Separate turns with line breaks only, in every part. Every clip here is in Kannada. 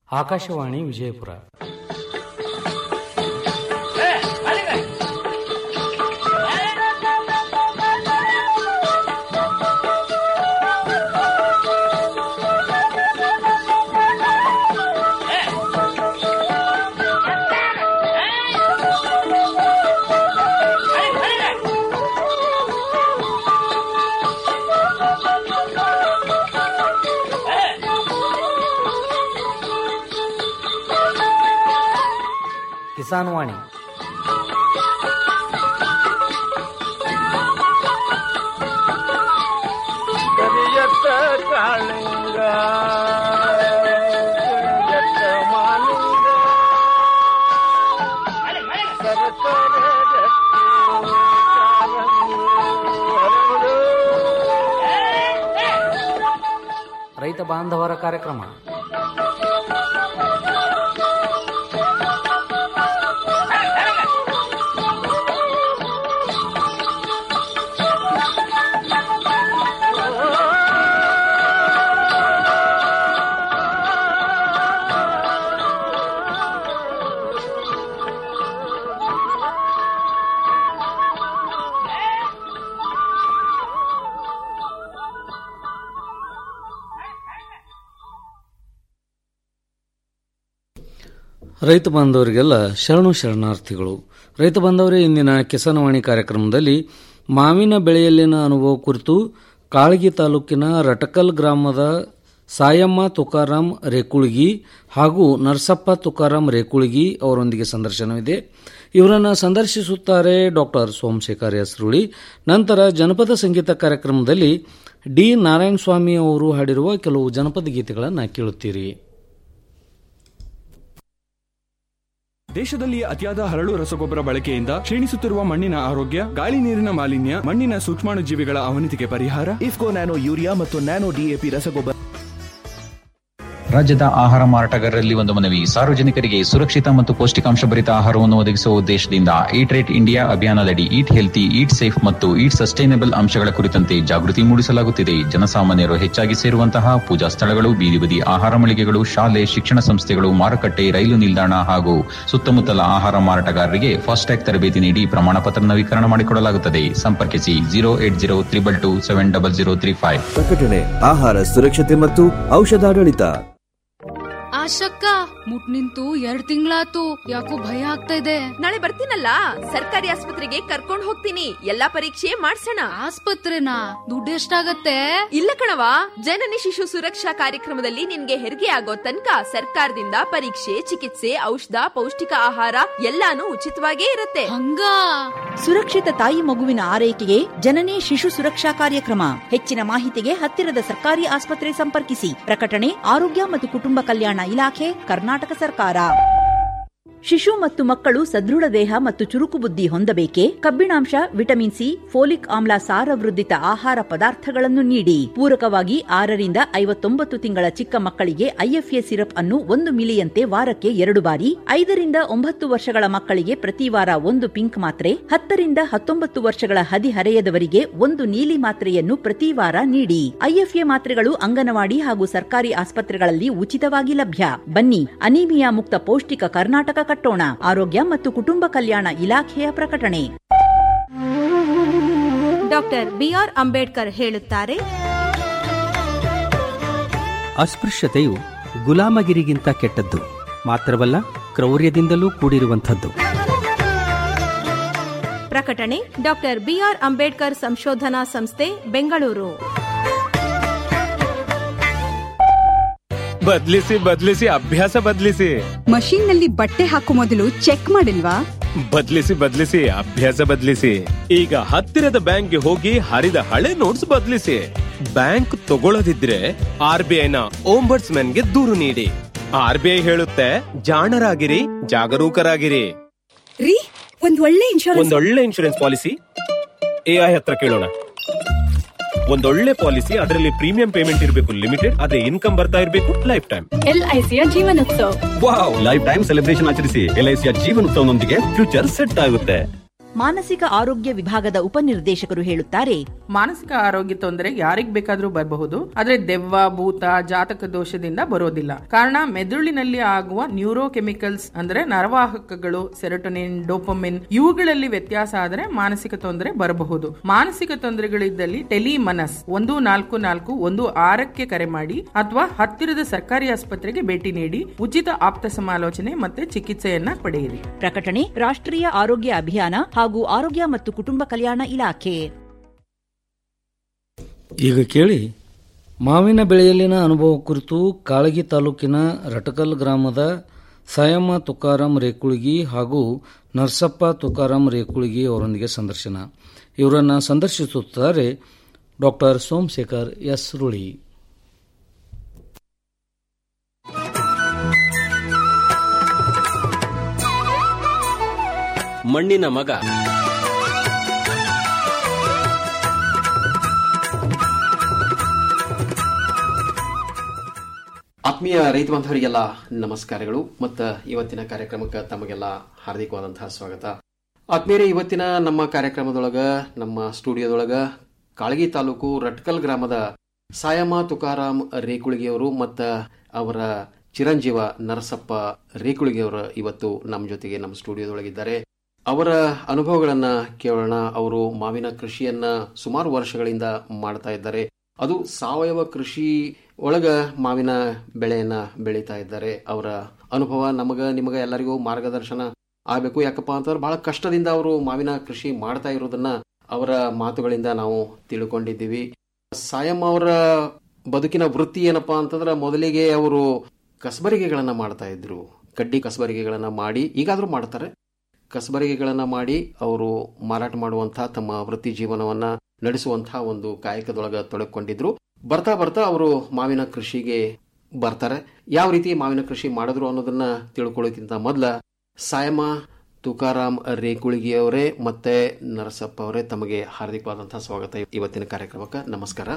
ಆಕಾಶವಾಣಿ ವಿಜಯಪುರ ಕಿಸಾನ್ ವಾಣಿ
ಕರಿಯತ್ತ ಕಾಳಿಂಗ ಕರಿಯತ್ತ ಮಾಲಿಂಗ ಸರಸರ ರಕ್ತಿ ಕಾರಂಗಿ ಹರಡು.
ರೈತ ಬಾಂಧವರ ಕಾರ್ಯಕ್ರಮ ರೈತ ಬಾಂಧವರಿಗೆಲ್ಲ ಶರಣು ಶರಣಾರ್ಥಿಗಳು ರೈತ ಬಾಂಧವರೇ ಇಂದಿನ ಕಿಸಾನವಾಣಿ ಕಾರ್ಯಕ್ರಮದಲ್ಲಿ ಮಾವಿನ ಬೆಳೆಯಲ್ಲಿನ ಅನುಭವ ಕುರಿತು ಕಾಳಗಿ ತಾಲೂಕಿನ ರಟಕಲ್ ಗ್ರಾಮದ ಸಾಯಮ್ಮ ತುಕಾರಾಂ ರೇಕುಳ್ಗಿ ಹಾಗೂ ನರಸಪ್ಪ ತುಕಾರಾಂ ರೇಕುಳ್ಗಿ ಅವರೊಂದಿಗೆ ಸಂದರ್ಶನವಿದೆ ಇವರನ್ನು ಸಂದರ್ಶಿಸುತ್ತಾರೆ ಡಾಕ್ಟರ್ ಸೋಮಶೇಖರ್ ಹೆಸರುಳಿ ನಂತರ ಜನಪದ ಸಂಗೀತ ಕಾರ್ಯಕ್ರಮದಲ್ಲಿ ಡಿ ನಾರಾಯಣ ಸ್ವಾಮಿ ಅವರು ಹಾಡಿರುವ ಕೆಲವು ಜನಪದ ಗೀತೆಗಳನ್ನು ಕೇಳುತ್ತೀರಿ
ದೇಶದಲ್ಲಿ ಅತಿಯಾದ ಹರಳು ರಸಗೊಬ್ಬರ ಬಳಕೆಯಿಂದ ಕ್ಷೀಣಿಸುತ್ತಿರುವ ಮಣ್ಣಿನ ಆರೋಗ್ಯ ಗಾಳಿ ನೀರಿನ ಮಾಲಿನ್ಯ ಮಣ್ಣಿನ ಸೂಕ್ಷ್ಮಾಣುಜೀವಿಗಳ ಅವನತಿಗೆ ಪರಿಹಾರ
ಇಫ್ಕೋ ನ್ಯಾನೋ ಯೂರಿಯಾ ಮತ್ತು ನ್ಯಾನೋ ಡಿಎಪಿ ರಸಗೊಬ್ಬರ
ರಾಜ್ಯದ ಆಹಾರ ಮಾರಾಟಗಾರರಲ್ಲಿ ಒಂದು ಮನವಿ ಸಾರ್ವಜನಿಕರಿಗೆ ಸುರಕ್ಷಿತ ಮತ್ತು ಪೌಷ್ಟಿಕಾಂಶ ಭರಿತ ಆಹಾರವನ್ನು ಒದಗಿಸುವ ಉದ್ದೇಶದಿಂದ ಈಟ್ ರೇಟ್ ಇಂಡಿಯಾ ಅಭಿಯಾನದಡಿ ಈಟ್ ಹೆಲ್ತಿ ಈಟ್ ಸೇಫ್ ಮತ್ತು ಈಟ್ ಸಸ್ಟೈನಬಲ್ ಅಂಶಗಳ ಕುರಿತಂತೆ ಜಾಗೃತಿ ಮೂಡಿಸಲಾಗುತ್ತಿದೆ ಜನಸಾಮಾನ್ಯರು ಹೆಚ್ಚಾಗಿ ಸೇರುವಂತಹ ಪೂಜಾ ಸ್ಥಳಗಳು ಬೀದಿ ಬದಿ ಆಹಾರ ಮಳಿಗೆಗಳು ಶಾಲೆ ಶಿಕ್ಷಣ ಸಂಸ್ಥೆಗಳು ಮಾರುಕಟ್ಟೆ ರೈಲು ನಿಲ್ದಾಣ ಹಾಗೂ ಸುತ್ತಮುತ್ತಲ ಆಹಾರ ಮಾರಾಟಗಾರರಿಗೆ ಫಾಸ್ಟ್ಯಾಗ್ ತರಬೇತಿ ನೀಡಿ ಪ್ರಮಾಣ ಪತ್ರ ನವೀಕರಣ ಮಾಡಿಕೊಡಲಾಗುತ್ತದೆ ಸಂಪರ್ಕಿಸಿ zero eight zero triple two seven double zero three five
ಪ್ರಕಟಣೆ ಆಹಾರ ಸುರಕ್ಷತೆ ಮತ್ತು ಔಷಧಾಡಳಿತ
ಆಶಕ್ಕ ಮುಟ್ ನಿಂತು ಎರಡ್ ತಿಂಗಳಾತು ಯಾಕೋ ಭಯ ಆಗ್ತಾ ಇದೆ
ನಾಳೆ ಬರ್ತೀನಲ್ಲ ಸರ್ಕಾರಿ ಆಸ್ಪತ್ರೆಗೆ ಕರ್ಕೊಂಡ್ ಹೋಗ್ತೀನಿ ಎಲ್ಲಾ ಪರೀಕ್ಷೆ ಮಾಡ್ಸೋಣ
ಆಸ್ಪತ್ರೆನಾ ದುಡ್ಡು ಎಷ್ಟಾಗತ್ತೆ
ಇಲ್ಲ ಕಣವ ಜನನಿ ಶಿಶು ಸುರಕ್ಷಾ ಕಾರ್ಯಕ್ರಮದಲ್ಲಿ ನಿನ್ಗೆ ಹೆರಿಗೆ ಆಗೋ ತನಕ ಸರ್ಕಾರದಿಂದ ಪರೀಕ್ಷೆ ಚಿಕಿತ್ಸೆ ಔಷಧ ಪೌಷ್ಟಿಕ ಆಹಾರ ಎಲ್ಲಾನು ಉಚಿತವಾಗೇ ಇರುತ್ತೆ
ಹಂಗ
ಸುರಕ್ಷಿತ ತಾಯಿ ಮಗುವಿನ ಆರೈಕೆಗೆ ಜನನಿ ಶಿಶು ಸುರಕ್ಷಾ ಕಾರ್ಯಕ್ರಮ ಹೆಚ್ಚಿನ ಮಾಹಿತಿಗೆ ಹತ್ತಿರದ ಸರ್ಕಾರಿ ಆಸ್ಪತ್ರೆ ಸಂಪರ್ಕಿಸಿ ಪ್ರಕಟಣೆ ಆರೋಗ್ಯ ಮತ್ತು ಕುಟುಂಬ ಕಲ್ಯಾಣ ಇಲಾಖೆ ಕರ್ನಾಟಕ ಸರ್ಕಾರ ಶಿಶು ಮತ್ತು ಮಕ್ಕಳು ಸದೃಢ ದೇಹ ಮತ್ತು ಚುರುಕು ಬುದ್ಧಿ ಹೊಂದಬೇಕೆ ಕಬ್ಬಿಣಾಂಶ ವಿಟಮಿನ್ ಸಿ ಫೋಲಿಕ್ ಆಮ್ಲ ಸಾರವೃದ್ಧಿತ ಆಹಾರ ಪದಾರ್ಥಗಳನ್ನು ನೀಡಿ ಪೂರಕವಾಗಿ ಆರರಿಂದ ಐವತ್ತೊಂಬತ್ತು ತಿಂಗಳ ಚಿಕ್ಕ ಮಕ್ಕಳಿಗೆ ಐಎಫ್ಎ ಸಿರಪ್ ಅನ್ನು ಒಂದು ಮಿಲಿಯಂತೆ ವಾರಕ್ಕೆ ಎರಡು ಬಾರಿ ಐದರಿಂದ ಒಂಬತ್ತು ವರ್ಷಗಳ ಮಕ್ಕಳಿಗೆ ಪ್ರತಿ ವಾರ ಒಂದು ಪಿಂಕ್ ಮಾತ್ರೆ ಹತ್ತರಿಂದ ಹತ್ತೊಂಬತ್ತು ವರ್ಷಗಳ ಹದಿಹರೆಯದವರಿಗೆ ಒಂದು ನೀಲಿ ಮಾತ್ರೆಯನ್ನು ಪ್ರತಿ ವಾರ ನೀಡಿ ಐಎಫ್ಎ ಮಾತ್ರೆಗಳು ಅಂಗನವಾಡಿ ಹಾಗೂ ಸರ್ಕಾರಿ ಆಸ್ಪತ್ರೆಗಳಲ್ಲಿ ಉಚಿತವಾಗಿ ಲಭ್ಯ ಬನ್ನಿ ಅನೀಮಿಯಾ ಮುಕ್ತ ಪೌಷ್ಟಿಕ ಕರ್ನಾಟಕ ಕಟ್ಟೋಣ ಆರೋಗ್ಯ ಮತ್ತು ಕುಟುಂಬ ಕಲ್ಯಾಣ ಇಲಾಖೆಯ ಪ್ರಕಟಣೆ
ಡಾಕ್ಟರ್ ಬಿಆರ್ ಅಂಬೇಡ್ಕರ್ ಹೇಳುತ್ತಾರೆ
ಅಸ್ಪೃಶ್ಯತೆಯು ಗುಲಾಮಗಿರಿಗಿಂತ ಕೆಟ್ಟದ್ದು ಮಾತ್ರವಲ್ಲ ಕ್ರೌರ್ಯದಿಂದಲೂ ಕೂಡಿರುವಂಥದ್ದು
ಪ್ರಕಟಣೆ ಡಾಕ್ಟರ್ ಬಿಆರ್ ಅಂಬೇಡ್ಕರ್ ಸಂಶೋಧನಾ ಸಂಸ್ಥೆ ಬೆಂಗಳೂರು
ಬದ್ಲಿಸಿ ಬದ್ಲಿಸಿ ಅಭ್ಯಾಸ ಬದ್ಲಿಸಿ
ಮಷೀನ್ ನಲ್ಲಿ ಬಟ್ಟೆ ಹಾಕೋ ಮೊದಲು ಚೆಕ್ ಮಾಡಿಲ್ವಾ
ಬದ್ಲಿಸಿ ಬದ್ಲಿಸಿ ಅಭ್ಯಾಸ ಬದ್ಲಿಸಿ ಈಗ ಹತ್ತಿರದ ಬ್ಯಾಂಕ್ಗೆ ಹೋಗಿ ಹರಿದ ಹಳೆ ನೋಟ್ಸ್ ಬದ್ಲಿಸಿ ಬ್ಯಾಂಕ್ ತಗೊಳ್ಳದಿದ್ರೆ ಆರ್ ಬಿ ಐನ ಓಂಬರ್ಟ್ಸ್ ಗೆ ದೂರು ನೀಡಿ ಆರ್ ಬಿ ಐ ಹೇಳುತ್ತೆ ಜಾಣರಾಗಿರಿ ಜಾಗರೂಕರಾಗಿರಿ
ರೀ ಒಂದ್ ಒಳ್ಳೆ ಇನ್ಶೂರೆನ್ಸ್
ಒಂದೊಳ್ಳೆ ಇನ್ಶೂರೆನ್ಸ್ ಪಾಲಿಸಿ ಎಐ ಹತ್ರ ಕೇಳೋಣ ಒಂದೊಳ್ಳೆ ಪಾಲಿಸಿ ಅದರಲ್ಲಿ ಪ್ರೀಮಿಯಂ ಪೇಮೆಂಟ್ ಇರಬೇಕು ಲಿಮಿಟೆಡ್ ಅದೇ ಇನ್ಕಮ್ ಬರ್ತಾ ಇರಬೇಕು ಲೈಫ್ ಟೈಮ್
ಎಲ್ಐಸಿಯ Jeevanotsav
wow lifetime celebration ಆಚರಿಸಿ ಎಲ್ಐಸಿಯ ಜೀವನೋತ್ಸವನೊಂದಿಗೆ ಫ್ಯೂಚರ್ ಸೆಟ್ ಆಗುತ್ತೆ
ಮಾನಸಿಕ ಆರೋಗ್ಯ ವಿಭಾಗದ ಉಪನಿರ್ದೇಶಕರು ಹೇಳುತ್ತಾರೆ
ಮಾನಸಿಕ ಆರೋಗ್ಯ ತೊಂದರೆ ಯಾರಿಗ್ ಬೇಕಾದ್ರೂ ಬರಬಹುದು ಆದ್ರೆ ದೆವ್ವ ಭೂತ ಜಾತಕ ದೋಷದಿಂದ ಬರೋದಿಲ್ಲ ಕಾರಣ ಮೆದುಳಿನಲ್ಲಿ ಆಗುವ ನ್ಯೂರೋ ಕೆಮಿಕಲ್ಸ್ ಅಂದ್ರೆ ನರವಾಹಕಗಳು ಸೆರೋಟೊನಿನ್ ಡೋಪಮಿನ್ ಇವುಗಳಲ್ಲಿ ವ್ಯತ್ಯಾಸ ಆದರೆ ಮಾನಸಿಕ ತೊಂದರೆ ಬರಬಹುದು ಮಾನಸಿಕ ತೊಂದರೆಗಳಿದ್ದಲ್ಲಿ ಟೆಲಿಮನಸ್ ಒಂದು ನಾಲ್ಕು ನಾಲ್ಕು ಒಂದು ಆರಕ್ಕೆ ಕರೆ ಮಾಡಿ ಅಥವಾ ಹತ್ತಿರದ ಸರ್ಕಾರಿ ಆಸ್ಪತ್ರೆಗೆ ಭೇಟಿ ನೀಡಿ ಉಚಿತ ಆಪ್ತ ಸಮಾಲೋಚನೆ ಮತ್ತೆ ಚಿಕಿತ್ಸೆಯನ್ನ ಪಡೆಯಿರಿ
ಪ್ರಕಟಣೆ ರಾಷ್ಟ್ರೀಯ ಆರೋಗ್ಯ ಅಭಿಯಾನ ಹಾಗೂ ಆರೋಗ್ಯ ಮತ್ತು ಕುಟುಂಬ ಕಲ್ಯಾಣ ಇಲಾಖೆ
ಈಗ ಕೇಳಿ ಮಾವಿನ ಬೆಳೆಯಲ್ಲಿನ ಅನುಭವ ಕುರಿತು ಕಾಳಗಿ ತಾಲೂಕಿನ ರಟಕಲ್ ಗ್ರಾಮದ ಸಾಯಮ್ಮ ತುಕಾರಾಂ ರೇಕುಳಿಗಿ ಹಾಗೂ ನರಸಪ್ಪ ತುಕಾರಾಂ ರೇಕುಳಿಗಿ ಅವರೊಂದಿಗೆ ಸಂದರ್ಶನ ಇವರನ್ನು ಸಂದರ್ಶಿಸುತ್ತಾರೆ ಡಾಕ್ಟರ್ ಸೋಮಶೇಖರ್ ಎಸ್ ರುಳಿ
ಮಣ್ಣಿನ ಮಗ ಆತ್ಮೀಯ ರೈತ ಬಾಂಧವರಿಗೆಲ್ಲ ನಮಸ್ಕಾರಗಳು ಮತ್ತು ಇವತ್ತಿನ ಕಾರ್ಯಕ್ರಮಕ್ಕೆ ತಮಗೆಲ್ಲ ಹಾರ್ದಿಕವಾದಂತಹ ಸ್ವಾಗತ ಆತ್ಮೀಯರೇ ಇವತ್ತಿನ ನಮ್ಮ ಕಾರ್ಯಕ್ರಮದೊಳಗ ನಮ್ಮ ಸ್ಟುಡಿಯೋದೊಳಗ ಕಾಳಗಿ ತಾಲೂಕು ರಟ್ಕಲ್ ಗ್ರಾಮದ ಸಾಯಮ್ಮ ತುಕಾರಾಮ್ ರೇಕುಳಿಗೆಯವರು ಮತ್ತು ಅವರ ಚಿರಂಜೀವ ನರಸಪ್ಪ ರೇಕುಳಿಗೆಯವರು ಇವತ್ತು ನಮ್ಮ ಜೊತೆಗೆ ನಮ್ಮ ಸ್ಟುಡಿಯೋದೊಳಗಿದ್ದಾರೆ ಅವರ ಅನುಭವಗಳನ್ನ ಕೇಳೋಣ ಅವರು ಮಾವಿನ ಕೃಷಿಯನ್ನ ಸುಮಾರು ವರ್ಷಗಳಿಂದ ಮಾಡ್ತಾ ಇದ್ದಾರೆ ಅದು ಸಾವಯವ ಕೃಷಿ ಒಳಗ ಮಾವಿನ ಬೆಳೆಯನ್ನ ಬೆಳೀತಾ ಇದ್ದಾರೆ ಅವರ ಅನುಭವ ನಮಗ ನಿಮಗ ಎಲ್ಲರಿಗೂ ಮಾರ್ಗದರ್ಶನ ಆಗಬೇಕು ಯಾಕಪ್ಪ ಅಂತಂದ್ರೆ ಬಹಳ ಕಷ್ಟದಿಂದ ಅವರು ಮಾವಿನ ಕೃಷಿ ಮಾಡ್ತಾ ಇರೋದನ್ನ ಅವರ ಮಾತುಗಳಿಂದ ನಾವು ತಿಳ್ಕೊಂಡಿದ್ದೀವಿ ಸಾಯಂ ಅವರ ಬದುಕಿನ ವೃತ್ತಿ ಏನಪ್ಪಾ ಅಂತಂದ್ರೆ ಮೊದಲಿಗೆ ಅವರು ಕಸಬರಿಗೆಗಳನ್ನ ಮಾಡ್ತಾ ಇದ್ರು ಕಡ್ಡಿ ಕಸಬರಿಗೆಗಳನ್ನ ಮಾಡಿ ಈಗಾದ್ರೂ ಮಾಡ್ತಾರೆ ಕಸಬರಿಗೆಗಳನ್ನ ಮಾಡಿ ಅವರು ಮಾರಾಟ ಮಾಡುವಂತಹ ತಮ್ಮ ವೃತ್ತಿ ಜೀವನವನ್ನ ನಡೆಸುವಂತಹ ಒಂದು ಕಾಯಕದೊಳಗ ತೊಡಕೊಂಡಿದ್ರು ಬರ್ತಾ ಬರ್ತಾ ಅವರು ಮಾವಿನ ಕೃಷಿಗೆ ಬರ್ತಾರೆ ಯಾವ ರೀತಿ ಮಾವಿನ ಕೃಷಿ ಮಾಡಿದ್ರು ಅನ್ನೋದನ್ನ ತಿಳ್ಕೊಳ್ಳೋಕ್ಕಿಂತ ಮೊದಲ ಸಾಯಮ ತುಕಾರಾಮ್ ರೇಕುಳಿಗಿ ಅವರೇ ಮತ್ತೆ ನರಸಪ್ಪ ಅವರೇ ತಮಗೆ ಹಾರ್ದಿಕವಾದಂತಹ ಸ್ವಾಗತ ಇವತ್ತಿನ ಕಾರ್ಯಕ್ರಮಕ್ಕೆ ನಮಸ್ಕಾರ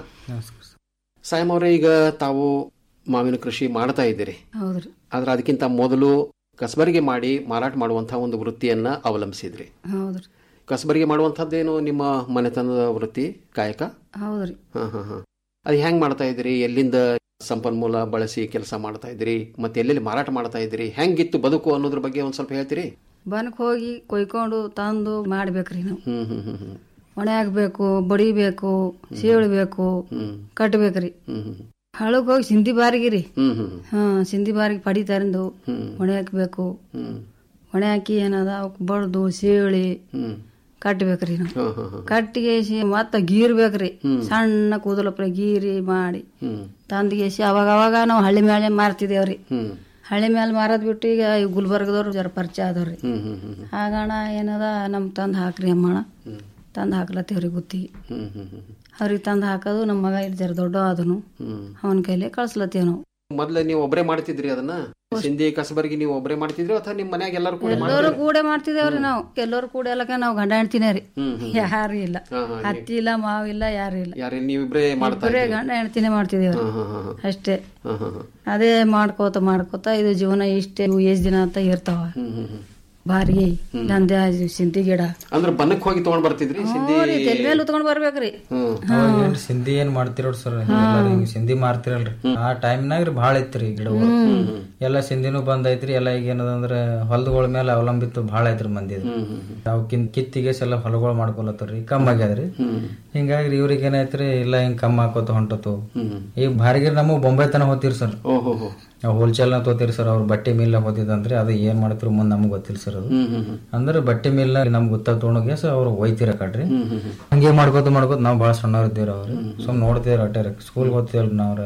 ಸಾಯಮ್ ಅವರೇ ಈಗ ತಾವು ಮಾವಿನ ಕೃಷಿ ಮಾಡ್ತಾ ಇದ್ದೀರಿ
ಹೌದ್ರಿ
ಆದ್ರೆ ಅದಕ್ಕಿಂತ ಮೊದಲು ಕಸಬರಿಗೆ ಮಾಡಿ ಮಾರಾಟ ಮಾಡುವಂತಹ ಒಂದು ವೃತ್ತಿಯನ್ನ ಅವಲಂಬಿಸಿದ್ರಿ
ಹೌದ್ರಿ
ಕಸಬರಿಗೆ ಮಾಡುವಂತಹದ್ದೇನು ನಿಮ್ಮ ಮನೆತನದ ವೃತ್ತಿ ಕಾಯಕ
ಹೌದ್ರಿ
ಹಾ ಹಾ ಹಾ ಅದು ಹೆಂಗ್ ಮಾಡ್ತಾ ಇದ್ರಿ ಎಲ್ಲಿಂದ ಸಂಪನ್ಮೂಲ ಬಳಸಿ ಕೆಲಸ ಮಾಡ್ತಾ ಇದ್ರಿ ಮತ್ತೆ ಎಲ್ಲೆಲ್ಲಿ ಮಾರಾಟ ಮಾಡ್ತಾ ಇದ್ರಿ ಹೆಂಗಿತ್ತು ಬದುಕು ಅನ್ನೋದ್ರ ಬಗ್ಗೆ ಒಂದ್ ಸ್ವಲ್ಪ ಹೇಳ್ತೀರಿ
ಬನಕ್ ಹೋಗಿ ಕೊಯ್ಕೊಂಡು ತಂದು ಮಾಡ್ಬೇಕ್ರಿ ನಾವು
ಹ್ಮ್ ಹ್ಮ್ ಹ್ಮ್ ಹ್ಮ್
ಒಣೆ ಹಾಕ್ಬೇಕು ಬಡಿಬೇಕು ಸೀಳ್ಬೇಕು ಕಟ್ಬೇಕ್ರಿ
ಹ್ಮ್ ಹ್ಮ್
ಹಳಗ್ ಹೋಗಿ ಸಿಂಧಿ ಬಾರಿಗಿರಿ
ಹ್ಮ್ ಹ್ಮ್
ಹಾ ಸಿಂಧಿ ಬಾರಿಗೆ ಪಡಿ ತರಂದು
ಹ್ಮ್.
ಒಣೆ ಹಾಕ್ಬೇಕು
ಹ್ಮ್
ಒಣೆ ಹಾಕಿ ಏನದ ಅವಕ್ ಬಡ್ದು ಸೀಳಿ
ಹ್ಮ್
ಕಟ್ಬೇಕ್ರಿ ನಾವು
ಹಾ ಹಾ ಹಾ
ಕಟ್ಟಿಗೆಸಿ ಮತ್ತ ಗೀರ್ಬೇಕ್ರಿ
ಹ್ಮ್.
ಸಣ್ಣ ಕೂದಲಪ್ರ ಗೀರಿ ಮಾಡಿ
ಹ್ಮ್
ತಂದ್ಗೆಸಿ ಅವಾಗ ಅವಾಗ ನಾವು ಹಳ್ಳಿ ಮೇಲೆ ಮಾರ್ತಿದೇವ್ರಿ
ಹ್ಮ್
ಹಳ್ಳಿ ಮೇಲೆ ಮಾರದ್ ಬಿಟ್ಟು ಈಗ ಈ ಗುಲ್ಬರ್ಗದವ್ರು ಜರ ಪರಿಚಯ ಆದವ್ರಿ
ಹ್ಮ್ ಹ್ಮ್ ಹ್ಮ್
ಆಗಣ ಏನದ ನಮ್ ತಂದ್ ಹಾಕ್ರಿ ಅಮ್ಮಣ ತಂದ್ ಹಾಕ್ಲತ್ತೇವ್ರಿ ಗುತ್ತಿಗೆ
ಹ್ಮ್ ಹ್ಮ್ ಹ್ಮ್
ಅವ್ರಿಗೆ ತಂದ್ ಹಾಕೋದು ನಮ್ಮ ಮಗ ಇಲ್ಲಿ ಜರ ದೊಡ್ಡ ಅದನು
ಹ್ಮ್
ಅವನ ಕೈಲಿ ಕಳ್ಸ್ಲತ್ತೇವ್ ನಾವು
ಮೊದ್ಲ ನೀವು ಒಬ್ರೇ ಮಾಡ್ತಿದ್ರಿ ಅದನ್ನ ಸಿಂಧಿ ಕಸಬರಿಗೆ ನೀವು ಒಬ್ರೇ ಮಾಡ್ತಿದ್ರಿ ಅಥವಾ ನಿಮ್ಮ ಮನ್ಯಾಗ ಎಲ್ಲರೂ ಕೂಡ
ಎಲ್ಲರೂ
ಮಾಡ್ತಿದ್ರಿ?
ಕೂಡ ಮಾಡ್ತಿದೇವ್ರಿ ನಾವು ಎಲ್ಲರೂ ಕೂಡ ಎಲ್ಲಕ ನಾವು ಗಂಡ ಹೆಣ್ತಿನೇ ರೀ
ಹ್ಮ್ ಹ್ಮ್
ಯಾರು ಇಲ್ಲ
ಹಾ, ಹಾ,
ಹತ್ತಿ ಇಲ್ಲ ಮಾವಿಲ್ಲ ಯಾರು ಇಲ್ಲ
ಯಾರೇ ನೀವಿಬ್ರೇ ಮಾಡ್ತಾ
ಇಬ್ಬರೇ
ಇದ್ರಿ?
ಗಂಡ ಹೆಣ್ತಿನೇ ಮಾಡ್ತಿದೇವ್ರಿ
ಹಾ, ಹಾ, ಹಾ, ಹಾ.
ಅಷ್ಟೇ
ಹಾ, ಹಾ, ಹಾ.
ಅದೇ ಮಾಡ್ಕೋತ ಮಾಡ್ಕೋತ ಇದು ಜೀವನ ಇಷ್ಟೇ ಇವು ಎಷ್ಟ್ ದಿನ ಅಂತ ಇರ್ತಾವ
ಹ್ಮ್ ಹ್ಮ್ ಹ್ಮ್
ಬಾರಿ ದಂಧೆ ಆಜು ಸಿಂತಿ ಗಿಡ
ಅಂದ್ರೆ ಬನ್ನಕ್ ಹೋಗಿ ತಗೊಂಡ್ ಬರ್ತಿದ್ರಿ ಸಿಂಧಿ
ತೆಲ್ ಮೇಲೆ ಉತ್ಕೊಂಡ್ ಬರ್ಬೇಕ್ರಿ
ಹ್ಮ್
ಅವಾಗ ಏನ್ರಿ ಸಿಂಧಿ ಏನ್ ಮಾಡ್ತಿರೋಡ್ ಸರ್ ಹಿಂಗ್ ಸಿಂಧಿ ಮಾರ್ತಿರಲ್ರಿ ಆ ಟೈಮ್ನಾಗ ರೀ ಭಾಳ ಐತ್ರಿ ಗಿಡಗಳು ಎಲ್ಲಾ ಸಿಂಧಿನೂ ಬಂದ್ ಐತ್ರಿ ಎಲ್ಲಾ ಈಗ ಏನದ ಅಂದ್ರ ಹೊಲಗಳ ಮೇಲೆ ಅವಲಂಬಿತ ಭಾಳ ಐತ್ರಿ ಮಂದಿ ಅವ್ ಕಿನ್ ಕಿತ್ತಿಗೆ ಎಲ್ಲ ಹೊಲಗಳು ಮಾಡ್ಕೊಲತ್ತವ್ರಿ ಕಮ್ಮ ಆಗ್ಯಾದ್ರಿ ಹಿಂಗಾಗಿ ಇವ್ರಿಗೆ ಏನಾಯ್ತ್ರಿ ಇಲ್ಲ ಹಿಂಗ್ ಕಮ್ಮ ಹಾಕೋತ ಹೊಂಟತು ಈಗ ಭಾರಿಗೆ ನಮ್ಮ ಬೊಂಬೈ ತನ ಹೋತಿರಿ ಸರ್
ಓಹೋ
ನಾವು ಹೋಲ್ಸೇಲ್ ನ ತೋತಿರಿ ಸರ್ ಅವ್ರ ಬಟ್ಟೆ ಮಿಲ್ ಹೋತಿದಂದ್ರೆ ಅದು ಏನ್ ಮಾಡ್ತಿರು ಮುಂದ್ ನಮ್ಗೆ ಗೊತ್ತಿಲ್ಲ ಸರ್ ಅದು
ಹ್ಮ್ ಹ್ಮ್ ಹ್ಮ್.
ಅಂದ್ರೆ ಬಟ್ಟೆ ಮಿಲ್ ನಮ್ಗೆ ಗೊತ್ತಾಗ ತೊಗೊಂಡೋಗಿ ಸೊ ಅವ್ರು ಒಯ್ತಿರ ಕಡ್ರಿ
ಹ್ಮ್ ಹ್ಮ್ ಹ್ಮ್.
ಹಂಗೆ ಮಾಡ್ಕೋತ ಮಾಡ್ಕೋತ ನಾವು ಭಾಳ ಸಣ್ಣವ್ರು ಇದ್ದೀವ್ರಿ ಅವ್ರು ಸುಮ್ ನೋಡ್ತೀವ್ರಿ ಅಟ್ಟೆ ಸ್ಕೂಲ್ ಓದ್ತೀವಲ್ರಿ ನಾವ್ರಿ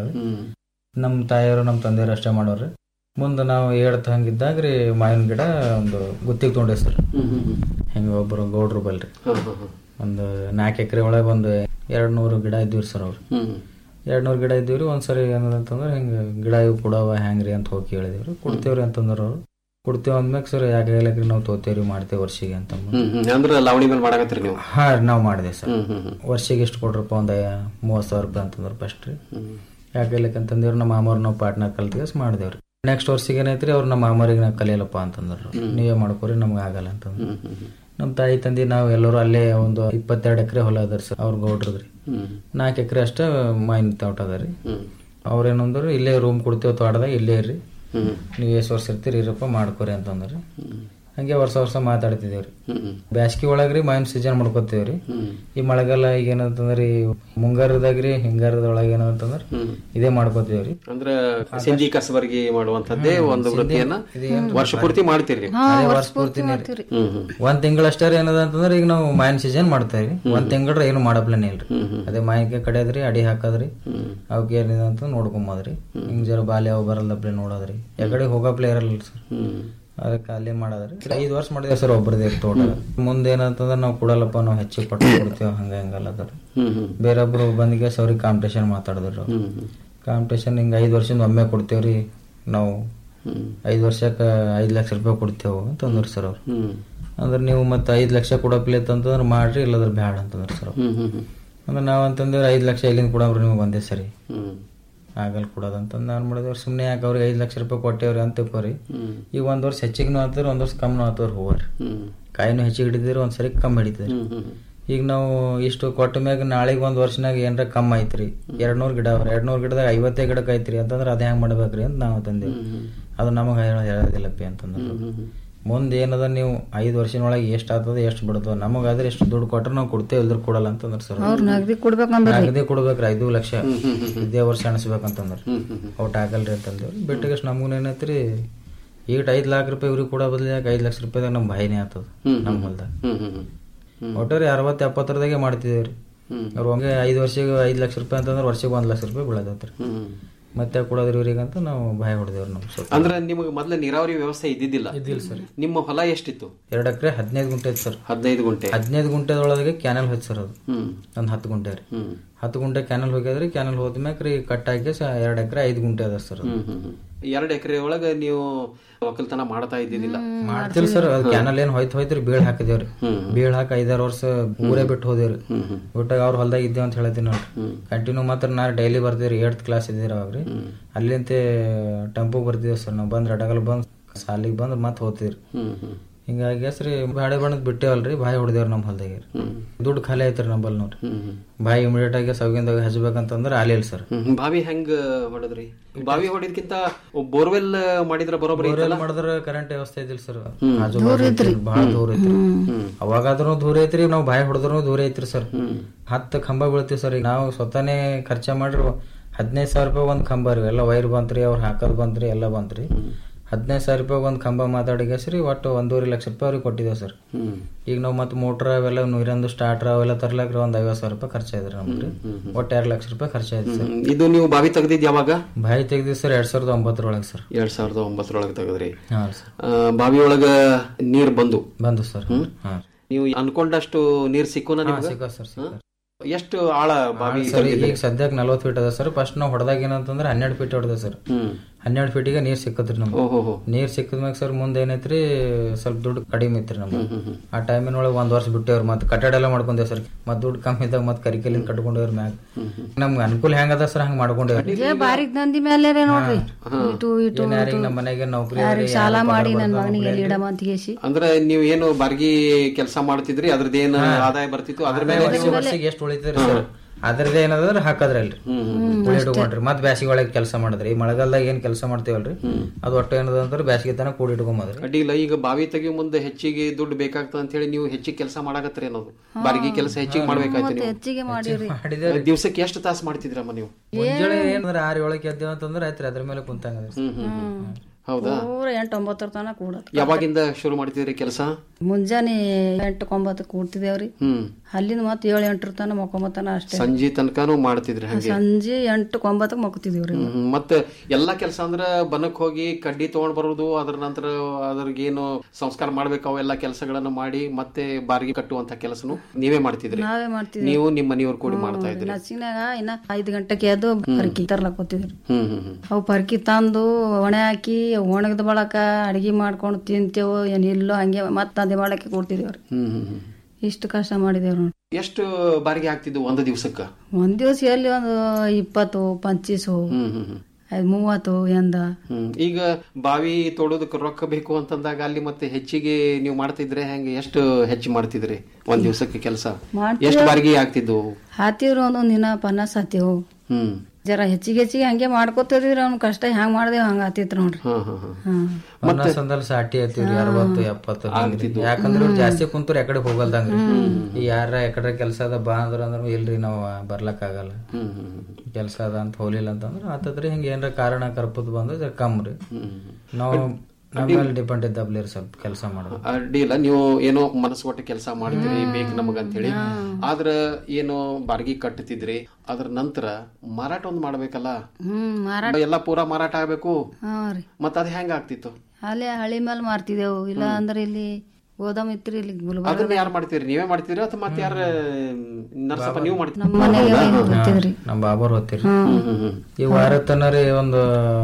ನಮ್ಮ ತಾಯಿಯವರು ನಮ್ಮ ತಂದೆಯವರು ಅಷ್ಟೇ ಮಾಡೋರಿ ಮುಂದೆ ನಾವು ಹೇಳ್ತ ಹಂಗಿದ್ದಾಗ್ರಿ ಮಾವಿನ ಗಿಡ ಒಂದು ಗುತ್ತಿಗೆ ತೊಗೊಂಡೇವಿ ಸರ್
ಹ್ಮ್ ಹ್ಮ್ ಹ್ಮ್.
ಹಿಂಗೆ ಒಬ್ರು ಗೌಡ್ರು ಬಲ್ರಿ
ಹಾ, ಹಾ, ಹಾ.
ಒಂದು ನಾಲ್ಕು ಎಕರೆ ಒಳಗೆ ಒಂದು ಎರಡ್ ನೂರು ಗಿಡ ಇದ್ದೀವ್ರಿ ಸರ್ ಅವ್ರು
ಹ್ಮ್.
ಎರಡ್ ನೂರು ಗಿಡ ಇದ್ದೀವ್ರಿ ಒಂದ್ಸರಿ ಏನದಂತಂದ್ರೆ ಹಿಂಗೆ ಗಿಡ ಇವು ಕೊಡವ ಹೆಂಗ್ರಿ ಅಂತ ಹೋಗಿ ಕೇಳಿದಿವ್ರಿ ಕೊಡ್ತೇವ್ರಿ ಅಂತಂದ್ರ ಅವ್ರು ಕೊಡ್ತೇವೆ ಅಂದ್ಮ್ಯಾಗ ಸರ್ ಯಾಕೆ ಹೇಳಕ್ರಿ ನಾವು ತೋತೇವ್ರಿ ಮಾಡ್ತೇವೆ ವರ್ಷಿಗೆ ಅಂತ ಅಂದ್ರು.
ಹ್ಮ್ ಹ್ಮ್. ಅಂದ್ರೆ ಲಾವಣಿ ಮೇಲೆ ಮಾಡಾಕತ್ತೀರಿ ನೀವು
ಹಾ ರೀ ನಾವು ಮಾಡಿದೆ ಸರ್
ಹ್ಮ್ ಹ್ಮ್ ಹ್ಮ್.
ವರ್ಷಿಗೆ ಎಷ್ಟು ಕೊಡ್ರಪ್ಪ ಒಂದು ಮೂವತ್ತು ಸಾವಿರ ರೂಪಾಯಿ ಅಂತಂದ್ರೆ ಫಸ್ಟ್ ರೀ ಯಾಕೆ ಇಲ್ಲಕ್ಕಂತಂದೇವ್ರಿ ನಮ್ಮ ಮಾಮವ್ರು ನಾವು ಪಾರ್ಟ್ನರ್ ಕಲ್ತಿಗೆ ಮಾಡಿದೇವ್ರಿ ನೆಕ್ಸ್ಟ್ ವರ್ಷಿಗೆ ಏನೈತ್ರಿ ಅವ್ರು ನಮ್ಮ ಮಾಮರಿಗೆ ನಾವು ಕಲಿಯಲ್ಲಪ್ಪ ಅಂತಂದ್ರು ನೀವೇ ಮಾಡ್ಕೊರಿ ನಮ್ಗೆ ಆಗಲ್ಲ ಅಂತಂದ್ರು ನಮ್ಮ ತಾಯಿ ತಂದೆ ನಾವು ಎಲ್ಲರೂ ಅಲ್ಲೇ ಒಂದು ಇಪ್ಪತ್ತೆರಡು ಎಕರೆ ಹೊಲ ಅದ ಸರ್ ಅವ್ರ ಗೌಡ್ರದ್ರಿ ನಾಲ್ಕು ಎಕರೆ ಅಷ್ಟೇ ಮಾಯಿನ ತೋಟ ಅದ ರೀ ಅವ್ರೇನಂದ್ರು ಇಲ್ಲೇ ರೂಮ್ ಕೊಡ್ತೇವೆ ತೋಟದಾಗ ಇಲ್ಲೇ ಇರ್ರಿ ನೀವು ಎಷ್ಟು ವರ್ಷ ಇರ್ತೀರಿ ಇರಪ್ಪ ಮಾಡ್ಕೊರಿ ಅಂತಂದ್ರಿ ಹಂಗೆ ವರ್ಷ ವರ್ಷ ಮಾತಾಡ್ತಿದೇವ್ರಿ ಬ್ಯಾಸ್ಗಿ ಒಳಗ್ರಿ ಮಾವಿನ ಸೀಸನ್ ಮಾಡ್ಕೋತೇವ್ರಿ ಈ ಮಳೆಗಾಲ ಈಗ ಏನಂತಂದ್ರಿ ಮುಂಗಾರದಾಗ್ರಿ ಹಿಂಗಾರದೊಳಗ ಏನಂತಂದ್ರ ಇದೇ ಮಾಡ್ಕೋತೇವ್ರಿ
ಅಂದ್ರ ಸಂಜಿ ಕಸಬರ್ಗಿ ಮಾಡುವಂತದ್ದೇ ಒಂದು ವೃತ್ತಿಯನ್ನ ವರ್ಷ ಪೂರ್ತಿ ಮಾಡ್ತೀರಿ
ಅದೇ ವರ್ಷ ಪೂರ್ತಿನೇ ರೀ. ಒಂದ್ ತಿಂಗಳಷ್ಟೇ ಏನದ ಅಂತಂದ್ರೆ ಈಗ ನಾವು ಮಾವಿನ ಸೀಸನ್ ಮಾಡ್ತೇವ್ರಿ ಒಂದ್ ತಿಂಗಳ ಏನು ಮಾಡಪ್ಲನೇ ಇಲ್ರಿ ಅದೇ ಮಾವಿನಕಾಯಿ ಕಡಿಯೋದ್ರಿ ಅಡಿ ಹಾಕದ್ರಿ ಅವಕ್ಕೆ ಏನಿದೆ ಅಂತ ನೋಡ್ಕೊಂಬದ್ರಿ ಹಿಂಗ್ ಜರ ಬಾಲ್ಯ ಅವು ಬರಲ್ಲಪ್ಲೆ ನೋಡೋದ್ರಿ ಯಾಕಡೆ ಹೋಗಪ್ಲೆ ಇರಲ್ಲ ಸರ್ ಅದಕ್ಕೆ ಅಲ್ಲೇ ಮಾಡೋದ್ರಿ ಐದ್ ವರ್ಷ ಮಾಡಿದೇವ್ ಸರ್ ಒಬ್ಬರದೇ ತೋಟ ಮುಂದೆ ಏನಂತಂದ್ರೆ ನಾವು ಕೊಡಲ್ಲಪ್ಪ ನಾವು ಹೆಚ್ಚಿಗೆ ಪಟ್ಟು ಕೊಡ್ತೇವೆ ಹಂಗ ಹಂಗಲ್ಲ ಅದ್ರ ಬೇರೊಬ್ರು ಬಂದಿಗೆ ಅವ್ರಿಗೆ ಕಾಂಪಿಟೇಷನ್ ಮಾತಾಡಿದ್ರು ಕಾಂಪಿಟೇಷನ್ ಹಿಂಗ ಐದ್ ವರ್ಷದಿಂದ ಒಮ್ಮೆ ಕೊಡ್ತೇವ್ರಿ ನಾವು ಐದ್ ವರ್ಷಕ್ಕ ಐದ್ ಲಕ್ಷ ರೂಪಾಯಿ ಕೊಡ್ತೇವೆ ಅಂತಂದ್ರಿ ಸರ್ ಅವ್ರು ಅಂದ್ರೆ ನೀವು ಮತ್ತೆ ಐದ್ ಲಕ್ಷ ಕೊಡಪ್ಲೆ ಅಂತಂದ್ರೆ ಮಾಡ್ರಿ ಇಲ್ಲದ್ರ ಬ್ಯಾಡ ಅಂತಂದ್ರಿ ಸರ್ ಅವ್ರು. ಅಂದ್ರೆ ನಾವ್ ಅಂತಂದ್ರೆ ಐದ್ ಲಕ್ಷ ಎಲ್ಲಿಂದ ಕೊಡವ್ರಿ ನಿಮಗೆ ಒಂದೇ ಸರಿ ಆಗಲ್ ಕೊಡೋದಂತಂದು ನಾನು ಮಾಡಿದವ್ರು ಸುಮ್ಮನೆ ಯಾಕೆ ಅವ್ರಿಗೆ ಐದು ಲಕ್ಷ ರೂಪಾಯಿ ಕೊಟ್ಟೇವ್ರಿ ಅಂತ ತಿಳ್ಕೊರಿ ಈಗ ಒಂದ್ ವರ್ಷ ಹೆಚ್ಚಿಗೆ ಆತವ್ರಿ ಒಂದ್ ವರ್ಷ ಕಮ್ಮಿ ಆತವ್ರಿ ಹೋಗ್ರಿ ಕಾಯಿನೂ ಹೆಚ್ಚಿಗೆ ಹಿಡಿದಿರಿ ಒಂದ್ ಸರಿ ಕಮ್ಮಿ ಹಿಡಿತದ್ರಿ ಈಗ ನಾವು ಇಷ್ಟು ಕೊಟ್ಟ ಮ್ಯಾಗ ನಾಳೆಗೆ ಒಂದ್ ವರ್ಷನಾಗ ಏನಾರ ಕಮ್ಮಿ ಐತ್ರಿ ಎರಡ್ ನೂರ್ ಗಿಡ ಅವ್ರ ಎರಡ್ ನೂರ್ ಗಿಡದಾಗ ಐವತ್ತೇ ಗಿಡಕ್ಕೆ ಐತ್ರಿ ಅಂತಂದ್ರೆ ಅದ ಹೆಂಗ್ ಮಾಡ್ಬೇಕ್ರಿ ಅಂತ ನಾವು ತಂದೇವಿ ಅದು ನಮಗ ಹೇಳೋದಿಲ್ಲಪ್ಪಿ ಅಂತಂದ್ರೆ ಮುಂದೆ ಏನದ ನೀವು ಐದು ವರ್ಷನೊಳಗೆ ಎಷ್ಟು ಆಗ್ತದ ಎಷ್ಟು ಬಿಡ್ತದ ನಮಗಾದ್ರೆ ಎಷ್ಟು ದುಡ್ಡು ಕೊಟ್ರೆ ನಾವು ಕೊಡ್ತೇವೆ ಇಲ್ದ್ರ ಕೊಡಲ್ಲ ಅಂತಂದ್ರೆ ಸರ್
ಅವ್ರು ನಗದಿ ಕೊಡ್ಬೇಕಂದ್ರಿ
ನಗದಿ ಕೊಡ್ಬೇಕ್ರಿ ಐದು ಲಕ್ಷ ಇದೇ ವರ್ಷ ಅಣಿಸ್ಬೇಕಂತಂದ್ರ ಔಟ್ ಆಗಲ್ರಿ ಅಂತಂದೇವ್ರಿ ಬಿಟ್ಟಿಗೆ ನಮಗೂ ಏನೈತ್ರಿ ಈಗ ಐದ್ ಲಾಖ ರೂಪಾಯಿ ಇವ್ರಿಗೆ ಕೊಡೋ ಬದಲು ಯಾಕೆ ಐದ್ ಲಕ್ಷ ರೂಪಾಯಿದಾಗ ನಮ್ ಬಾಯಿನೇ ಆತದ ನಮ್ಮ ಹೊಲ್ದಾಗ ಒಟ್ಟರಿ ಅರವತ್ತು ಎಪ್ಪತ್ತರದಾಗೆ ಮಾಡ್ತಿದೇವ್ರಿ ಅವ್ರು ಹಂಗೆ ಐದು ವರ್ಷಕ್ಕೆ ಐದ್ ಲಕ್ಷ ರೂಪಾಯಿ ಅಂತಂದ್ರೆ ವರ್ಷಕ್ಕೆ ಒಂದ್ ಲಕ್ಷ ರೂಪಾಯಿ ಬೀಳದತ್ರಿ ಮತ್ತೆ ಕೊಡೋದ್ರಿ ಇವ್ರಿಗಂತ ನಾವು ಬಾಯಿ ಹೊಡೆದೇವ್ರಿ ನಮ್ ಸ್ವಲ್ಪ
ಅಂದ್ರೆ ನಿಮಗೆ ಮೊದ್ಲ ನೀರಾವರಿ ವ್ಯವಸ್ಥೆ ಇದ್ದಿದ್ದಿಲ್ಲ
ಇದ್ದಿಲ್ಲ ಸರ್
ನಿಮ್ಮ ಹೊಲ ಎಷ್ಟಿತ್ತು
ಎರಡು ಎಕರೆ ಹದಿನೈದು ಗುಂಟೆ ಐತಿ ಸರ್
ಹದಿನೈದು ಗುಂಟೆ
ಹದಿನೈದು ಗುಂಟೆದೊಳಗೆ ಕ್ಯಾನಲ್ ಹೋಯ್ತು ಸರ್ ಅದು ಒಂದ್ ಹತ್ತು ಗುಂಟೆ ರೀ ಹತ್ತು ಗುಂಟೆ ಕ್ಯಾನಲ್ ಹೋಗ್ಯದ್ರಿ ಕ್ಯಾನಲ್ ಹೋದ್ಮ್ಯಾಕ ರೀ ಕಟ್ ಹಾಕಿ ಎರಡು ಎಕರೆ ಐದು ಗುಂಟೆ ಅದ ಸರ್ ಅದು.
ಎರಡು ಎಕರೆ ಒಳಗ ನೀವು ಒಕ್ಕಲ್ತನ ಮಾಡ್ತಾ ಇದ್ದಿದ್ದಿಲ್ಲ
ಮಾಡ್ತಿಲ್ ಸರ್ ಅದು ಕ್ಯಾನಲ್ ಏನ್ ಹೋಯ್ತು ಹೋಯ್ತ್ರಿ ಬೀಳ್ ಹಾಕಿದೇವ್ರಿ ಬೀಳ್ ಹಾಕಿ ಐದಾರು ವರ್ಷ ಊರೇ ಬಿಟ್ಟು ಹೋದೇವ್ರಿ ಬಿಟ್ಟಾಗ ಅವ್ರ ಹೊಲ್ದಾಗ ಇದ್ದೇವ್ ಅಂತ ಹೇಳ್ತೀನಿ ನೋಡ್ರಿ ಕಂಟಿನ್ಯೂ ಮಾತ್ರ ನಾ ಡೈಲಿ ಬರ್ತೀವ್ರಿ ಏಳ್ತ್ ಕ್ಲಾಸ್ ಇದ್ದೀರಿ ಅವಾಗ್ರಿ ಅಲ್ಲಿಂತೆ ಟೆಂಪೋ ಬರ್ತಿದ್ದೇವ್ ಸರ್ ನಾವು ಬಂದ್ ರಟಗಲ್ ಬಂದ್ ಸಾಲಿಗೆ ಬಂದ್ ಮತ್ತೆ ಹೋಗ್ತಿದ್ರಿ ಹಿಂಗಾಗಿ ಹೆಸ್ರಿ ಬಾಳೆ ಬಣ್ಣದ್ ಬಿಟ್ಟೇವಲ್ರಿ ಬಾಯಿ ಹೊಡೆದೇವ್ರಿ ನಮ್ಮ ಹೊಲ್ದಾಗ ದುಡ್ಡು ಖಾಲಿ ಐತ್ರಿ ನಂಬಲ್ ನೋಡ್ರಿ ಬಾಯಿ ಇಮಿಡಿಯೇಟ್ ಆಗಿ ಸೌಗಿಂದಾಗ ಹಚ್ಬೇಕಂತಂದ್ರ ಆಲಿಲ್ಲ ಸರ್
ಬಾವಿ ಹೆಂಗ್ ಹೊಡೆದ್ರಿ ಬಾವಿ ಹೊಡಿದ್ಕಿಂತ ಬೋರ್ವೆಲ್ ಮಾಡಿದ್ರ ಬರೋಬ್ಬರಿ ಐತಲ್ಲ
ಮಾಡಿದ್ರ ಕರೆಂಟ್ ವ್ಯವಸ್ಥೆ ಇದಿಲ್ಲ ಸರ್
ಹ್ಮ್.
ಆಜು
ದೂರ
ಬಾಜು
ಐತ್ರಿ.
ಬಹಳ ದೂರ ಐತ್ರಿ ಅವಾಗಾದ್ರೂ ದೂರ ಐತ್ರಿ ನಾವು ಬಾಯಿ ಹೊಡೆದ್ರು ದೂರ ಐತ್ರಿ ಸರ್ ಹತ್ತು ಕಂಬ ಬೀಳ್ತೀವಿ ಸರ್ ಈಗ ನಾವು ಸ್ವತಃನೇ ಖರ್ಚ ಮಾಡ್ರಿ ಹದಿನೈದು ಸಾವಿರ ರೂಪಾಯಿ ಒಂದ್ ಕಂಬ ರೀ ಎಲ್ಲ ವೈರ್ ಬಂತ್ರಿ ಅವ್ರು ಹಾಕೋದ್ ಬಂತ್ರಿ ಎಲ್ಲ ಬಂತ್ರಿ ಹದಿನೈದು ಸಾವಿರ ರೂಪಾಯಿ ಒಂದ್ ಕಂಬ ಮಾತಾಡಿಗೆಸ್ರಿ ಒಟ್ಟು ಒಂದೂವರೆ ಲಕ್ಷ ರೂಪಾಯಿ ಅವ್ರಿಗೆ ಕೊಟ್ಟಿದ್ದೇವೆ ಸರ್ ಈಗ ನಾವು ಮತ್ತೆ ಮೋಟ್ರ್ ಅವೆಲ್ಲ ನೂರೊಂದು ಸ್ಟಾರ್ಟರ್ ಅವೆಲ್ಲ ತರ್ಲಾಕ್ರಿ ಒಂದ್ ಐವತ್ತು ಸಾವಿರ ರೂಪಾಯಿ ಖರ್ಚಾಯ್ತ್ರಿ ನಮ್ಗೆ ಒಟ್ಟು ಎರಡು ಲಕ್ಷ ರೂಪಾಯಿ ಖರ್ಚಾಯ್ತು ಸರ್
ಇದು ನೀವು ಬಾವಿ ತೆಗ್ದಿದ್ ಯಾವಾಗ
ಬಾಯಿ ತೆಗ್ದಿ ಸರ್ ಎರಡ್ ಸಾವಿರದ ಒಂಬತ್ತರೊಳಗೆ ಸರ್
ಎರಡ್ ಸಾವಿರದ ಒಂಬತ್ತರೊಳಗೆ ತೆಗದ್ರಿ
ಹಾ ಸರ್
ಆ, ಬಾವಿ ಒಳಗ ನೀರ್ ಬಂದು
ಬಂದು ಸರ್
ಹ್ಮ್?
ಹಾ
ನೀವು ಅನ್ಕೊಂಡಷ್ಟು ನೀರ್ ಸಿಕ್ಕುನ
ಹಾ,
ನಿಮ್ಗೆ
ಸಿಕ್ಕ ಸರ್ ಸಿಕ್ಕ
ಎಷ್ಟು ಆಳ ಬಾವಿ
ಸರ್
ತೆಗ್ದಿದ್ರಿ?
ಈಗ ಸದ್ಯಕ್ಕೆ ನಲ್ವತ್ತು ಫೀಟ್ ಅದ ಸರ್ ಫಸ್ಟ್ ನಾವು ಹೊಡೆದಾಗ ಏನಂತಂದ್ರೆ ಹನ್ನೆರಡು ಫೀಟ್ ಹೊಡೆದ ಸರ್ ಹನ್ನೆರಡು ಫೀಟಿಗೆ ನೀರ್ ಸಿಕ್ಕತ್ರಿ ನಮ್ಗೆ
ಓಹೋಹೋ.
ನೀರ್ ಸಿಕ್ಕದ್ಮ್ಯಾಗ ಸರ್ ಮುಂದೆ ಏನೈತ್ರಿ ಸ್ವಲ್ಪ ದುಡ್ಡು ಕಡಿಮೆ ಇತ್ರಿ ನಮ್ಗೆ ಆ ಟೈಮಿನೊಳಗೆ ಒಂದ್ ವರ್ಷ ಬಿಟ್ಟೇವ್ರಿ ಮತ್ತೆ ಕಟ್ಟಡ ಎಲ್ಲ ಮಾಡ್ಕೊಂಡೇವ್ ಸರ್ ಮತ್ ದುಡ್ಡು ಕಮ್ಮಿ ಇದ್ದಾಗ ಮತ್ತೆ ಕರಿಕೆಲಿಂದ ಕಟ್ಕೊಂಡೇವ್ರಿ ಮ್ಯಾಗ ನಮ್ಗೆ ಅನುಕೂಲ ಹೆಂಗದ ಸರ್ ಹಂಗ ಮಾಡ್ಕೊಂಡೇವ್ರಿ
ಇದೇ ಬಾರಿಗ್ ದಂದಿ ಮೇಲೆ ರೀ ನೋಡ್ರಿ ಇಟು ಇಟು
ಏನ್ ಯಾರಿಗ್ ನಮ್ಮ ಮನೆಗೆ ನೌಕರಿ
ಯಾರಿಗ್
ಅವ್ರಿ,
ಸಾಲ
ಯಾರೋ
ಮಾಡಿ
ಪಗಾರ
ನನ್
ಬರ್ತಾವ
ಮಗನಿಗೆ ಎಲ್ಲಿ
ನೌಕರಿ
ಇಡಮ ಅಂತ ಕೇಸಿ
ಅಂದ್ರೆ ನೀವು ಏನು ಬಾರ್ಗಿ ಕೆಲಸ ಮಾಡ್ತಿದ್ರಿ ಅದ್ರದ್ದೇನು ಆದಾಯ ಬರ್ತಿತ್ತು ಅದ್ರ ಮೇಲೆ
ವರ್ಷ
ನೀವು-
ವರ್ಷಿಗೆ ಎಷ್ಟು ಉಳಿತದ್ರಿ ಸರ್ ಅದ್ರದ್ದು ಏನದ್ರ ಹಾಕದ್ರಲ್ರಿ ಉಳಿ ಇಟ್ಕೊಂಡ್ರಿ ಮತ್ ಬ್ಯಾಸಿಗೆ ಒಳಗೆ ಕೆಲಸ ಮಾಡಿದ್ರಿ ಈ ಮಳೆಗಾಲದಾಗ ಏನ್ ಕೆಲಸ ಮಾಡ್ತೇವಲ್ರಿ ಅದು ಒಟ್ಟು ಏನದ ಅಂದ್ರೆ ಬ್ಯಾಸಿಗೆ ತನಕ ಕೂಡಿ ಇಟ್ಕೊಂಬದ್ರಿ
ಅಡ್ಡಿಲ್ಲ ಈಗ ಬಾವಿ ತೆಗಿಯೋ ಮುಂದೆ ಹೆಚ್ಚಿಗೆ ದುಡ್ಡು ಬೇಕಾಗ್ತದ ಅಂತ ಹೇಳಿ ನೀವು ಹೆಚ್ಚಿಗೆ ಕೆಲಸ ಮಾಡಾಕತ್ರಿ ಅನ್ನೋದು ಬಾರ್ಗಿ ಕೆಲಸ ಹೆಚ್ಚಿಗೆ ಮಾಡ್ಬೇಕಾಯ್ತು
ಮತ್ತೆ
ನೀವು
ಹೆಚ್ಚಿಗೆ ಮಾಡಿವ್ರಿ
ದಿವ್ಸಕ್ಕೆ ಎಷ್ಟು ತಾಸು ಮಾಡ್ತಿದ್ರಮ್ಮ ನೀವು
ಮುಂಜಾನೆ ಏನಂದ್ರ ಆರು ಏಳಕ್ಕೆ ಎದ್ದೇವ ಅಂತಂದ್ರ ಆಯ್ತ್ರಿ ಅದ್ರ ಮೇಲೆ ಕುಂತಂಗ
ಹೌದಾ
ಪೂರ ಎಂಟು ಒಂಬತ್ತರ ತನಕ ಕೂಡತ್
ಯಾವಾಗಿಂದ ಶುರು ಮಾಡ್ತಿದ್ರಿ ಕೆಲಸ
ಮುಂಜಾನೆ ಎಂಟು ಒಂಬತ್ತು ಕೂಡ್ತಿದೇವ್ರಿ
ಹ್ಮ್
ಅಲ್ಲಿಂದ ಮತ್ತೆ ಏಳು ಎಂಟರ ತನ ಮಕ್ಕೊಂಬತ್ತನ ಅಷ್ಟೇ
ಸಂಜೆ ತನಕನೂ ಮಾಡ್ತಿದ್ರಿ ಹಂಗೆ
ಸಂಜೆ ಎಂಟು ಒಂಬತ್ತಕ್ಕೆ ಮಕ್ಕೋತಿದೀವ್ರಿ
ಹ್ಮ್, ಹ್ಮ್. ಮತ್ತೆ ಎಲ್ಲಾ ಕೆಲಸ ಅಂದ್ರ ಬನಕ್ ಹೋಗಿ ಕಡ್ಡಿ ತಗೊಂಡ್ ಬರೋದು ಅದ್ರ ನಂತರ ಅದ್ರಗೇನು ಸಂಸ್ಕಾರ ಮಾಡ್ಬೇಕು ಅವೆಲ್ಲ ಕೆಲಸಗಳನ್ನ ಮಾಡಿ ಮತ್ತೆ ಬಾರ್ಗಿ ಕಟ್ಟುವಂತ ಕೆಲಸನು ನೀವೇ ಮಾಡ್ತಿದ್ರಿ
ನಾವೇ ಮಾಡ್ತಿದ್ವಿ
ನೀವು ನಿಮ್ಮ ಮನೆಯವ್ರು ಕೂಡಿ ಮಾಡ್ತಾ ಇದ್ರಿ
ನಸಿನ್ಯಾಗ ಇನ್ನ ಐದ್ ಗಂಟೆಗೆ ಎದ್ದು ಪರ್ಕಿ ತರ್ಲಕ್ ಹೋತಿದ್ರಿ
ಹ್ಮ್ ಹ್ಮ್ ಹ್ಮ್
ಅವು ಪರ್ಕಿ ತಂದು ಒಣೆ ಹಾಕಿ ಒಣಗದ ಬಳಕ ಅಡಿಗೆ ಮಾಡ್ಕೊಂಡು ತಿಂತೇವು ಏನ್ ಇಲ್ಲೋ ಹಂಗೆ ಮತ್ತೆ ಅದೇ ಮಾಡಕ್ಕೆ ಕೊಡ್ತಿದೇವ್ರಿ
ಹ್ಮ್ ಹ್ಮ್ ಹ್ಮ್
ಇಷ್ಟು ಕಷ್ಟ ಮಾಡಿದೇವ್ರಿ ನೋಡಿ
ಎಷ್ಟು ಬಾರಿಗೆ ಆಗ್ತಿದ್ವು ಒಂದು ದಿವ್ಸಕ್ಕ
ಒಂದ್ ದಿವಸ ಎಲ್ಲಿ ಒಂದು ಇಪ್ಪತ್ತು ಪಂಚೀಸು
ಹ್ಮ್ ಹ್ಮ್ ಹ್ಮ್
ಅದ್ ಮೂವತ್ತು ಎಂದ
ಹ್ಮ್ ಈಗ ಬಾವಿ ತೋಡೋದಕ್ಕೆ ರೊಕ್ಕ ಬೇಕು ಅಂತಂದಾಗ ಅಲ್ಲಿ ಮತ್ತೆ ಹೆಚ್ಚಿಗೆ ನೀವು ಮಾಡ್ತಿದ್ರೆ ಹೆಂಗೆ ಎಷ್ಟು ಹೆಚ್ಚು ಮಾಡ್ತಿದ್ರಿ ಒಂದ್ ದಿವಸಕ್ಕೆ ಕೆಲಸ
ಮಾಡ್ತೀವಿ.
ಎಷ್ಟು ಬಾರಿಗೆ ಆಗ್ತಿದ್ವು
ಹಾತಿವ್ರಿ ಒಂದೊಂದ್ ದಿನ ಪನ್ನಾಸ್ ಹಾತಿವು
ಹ್ಮ್
ಜರ ಹೆಚ್ಚಿಗೆ ಹೆಚ್ಚಿಗೆ ಹಂಗೆ ಮಾಡ್ಕೋತಿದ್ವಿ ಅವ್ನ ಕಷ್ಟ ಹೆಂಗ್ ಮಾಡ್ದೇವ್ ಹಂಗ ಆತಿತ್ ನೋಡ್ರಿ
ಹಾ ಹಾ ಹಾ
ಹ್ಮ್
ಒಂದೊಂದ್ ಸಂದಲ್ಲಿ ಸಾಟಿ ಆಯ್ತಿವ್ರಿ ಅರವತ್ತು ಎಪ್ಪತ್ತು ಹಿಂಗ್ರಿ. ಯಾಕಂದ್ರೆ ಇವ್ರು ಜಾಸ್ತಿ ಕುಂತವ್ರು ಎಕಡೆ ಹೋಗಲ್ದಂಗ್ರಿ ಈ ಯಾರ ಎಕಡೆ ಕೆಲಸ ಅದ ಬಾ ಅಂದ್ರ ಅಂದ್ರ ಇಲ್ರಿ ನಾವ್ ಬರ್ಲಕ್ ಆಗಲ್ಲ
ಹ್ಮ್ ಹ್ಮ್
ಕೆಲಸ ಅದ ಅಂತ ಹೋಲಿಲ್ಲ ಅಂತಂದ್ರ ಆತದ್ರಿ ಹಿಂಗ ಏನ್ರ ಕಾರಣ ಕರ್ಪದ್ ಬಂದ್ರೆ ಜರ ಕಮ್ರಿ ನಾವು ನಮ್ಮ ಮೇಲೆ ಡಿಪೆಂಡ್ ಇದ್ದಾಬ್ಲಿ ಸ್ವಲ್ಪ ಕೆಲಸ ಮಾಡೋದು
ಅಡ್ಡಿಲ್ಲ ನೀವು ಏನೋ ಮನಸ್ಸು ಒಟ್ಟು ಕೆಲಸ ಮಾಡ್ತೀರಿ ಬೇಕು ನಮಗ ಅಂತ ಹೇಳಿ ಆದ್ರ ಏನೋ ಬಾರ್ಗಿ ಕಟ್ಟುತ್ತಿದ್ರಿ ಅದ್ರ ನಂತರ ಮಾರಾಟ ಒಂದ್ ಮಾಡ್ಬೇಕಲ್ಲ
ಹ್ಮ್ ಮಾರಾಟ
ಎಲ್ಲ ಪೂರಾ ಮಾರಾಟ ಆಗ್ಬೇಕು
ಹಾ ರೀ
ಮತ್ತ ಅದ್ ಹೆಂಗ ಆಗ್ತಿತ್ತು
ಅಲ್ಲೇ ಹಳಿ ಮೇಲೆ ಮಾರ್ತಿದೆವು ಇಲ್ಲ ಅಂದ್ರೆ ಇಲ್ಲಿ ಗೋದಾಮ್ ಇತ್ರಿ ಇಲ್ಲಿ ಗುಲ್ಬರ್ಗ
ಅದನ್ನ ಯಾರು ಮಾಡ್ತೀರಿ ನೀವೇ ಮಾಡ್ತೀರಿ ಅಥವಾ ಮತ್ತೆ ಯಾರ ನರ್ಸಪ್ಪ ನೀವು ಮಾಡ್ತೀರಿ
ನಮ್ಮ ಮನೆಗೆ ಗೊತ್ತಿದ್ರಿ
ನಮ್ ಬಾಬರ್ ಓದ್ತಿರಿ ಈ ವಾರ ತನರಿ ಒಂದು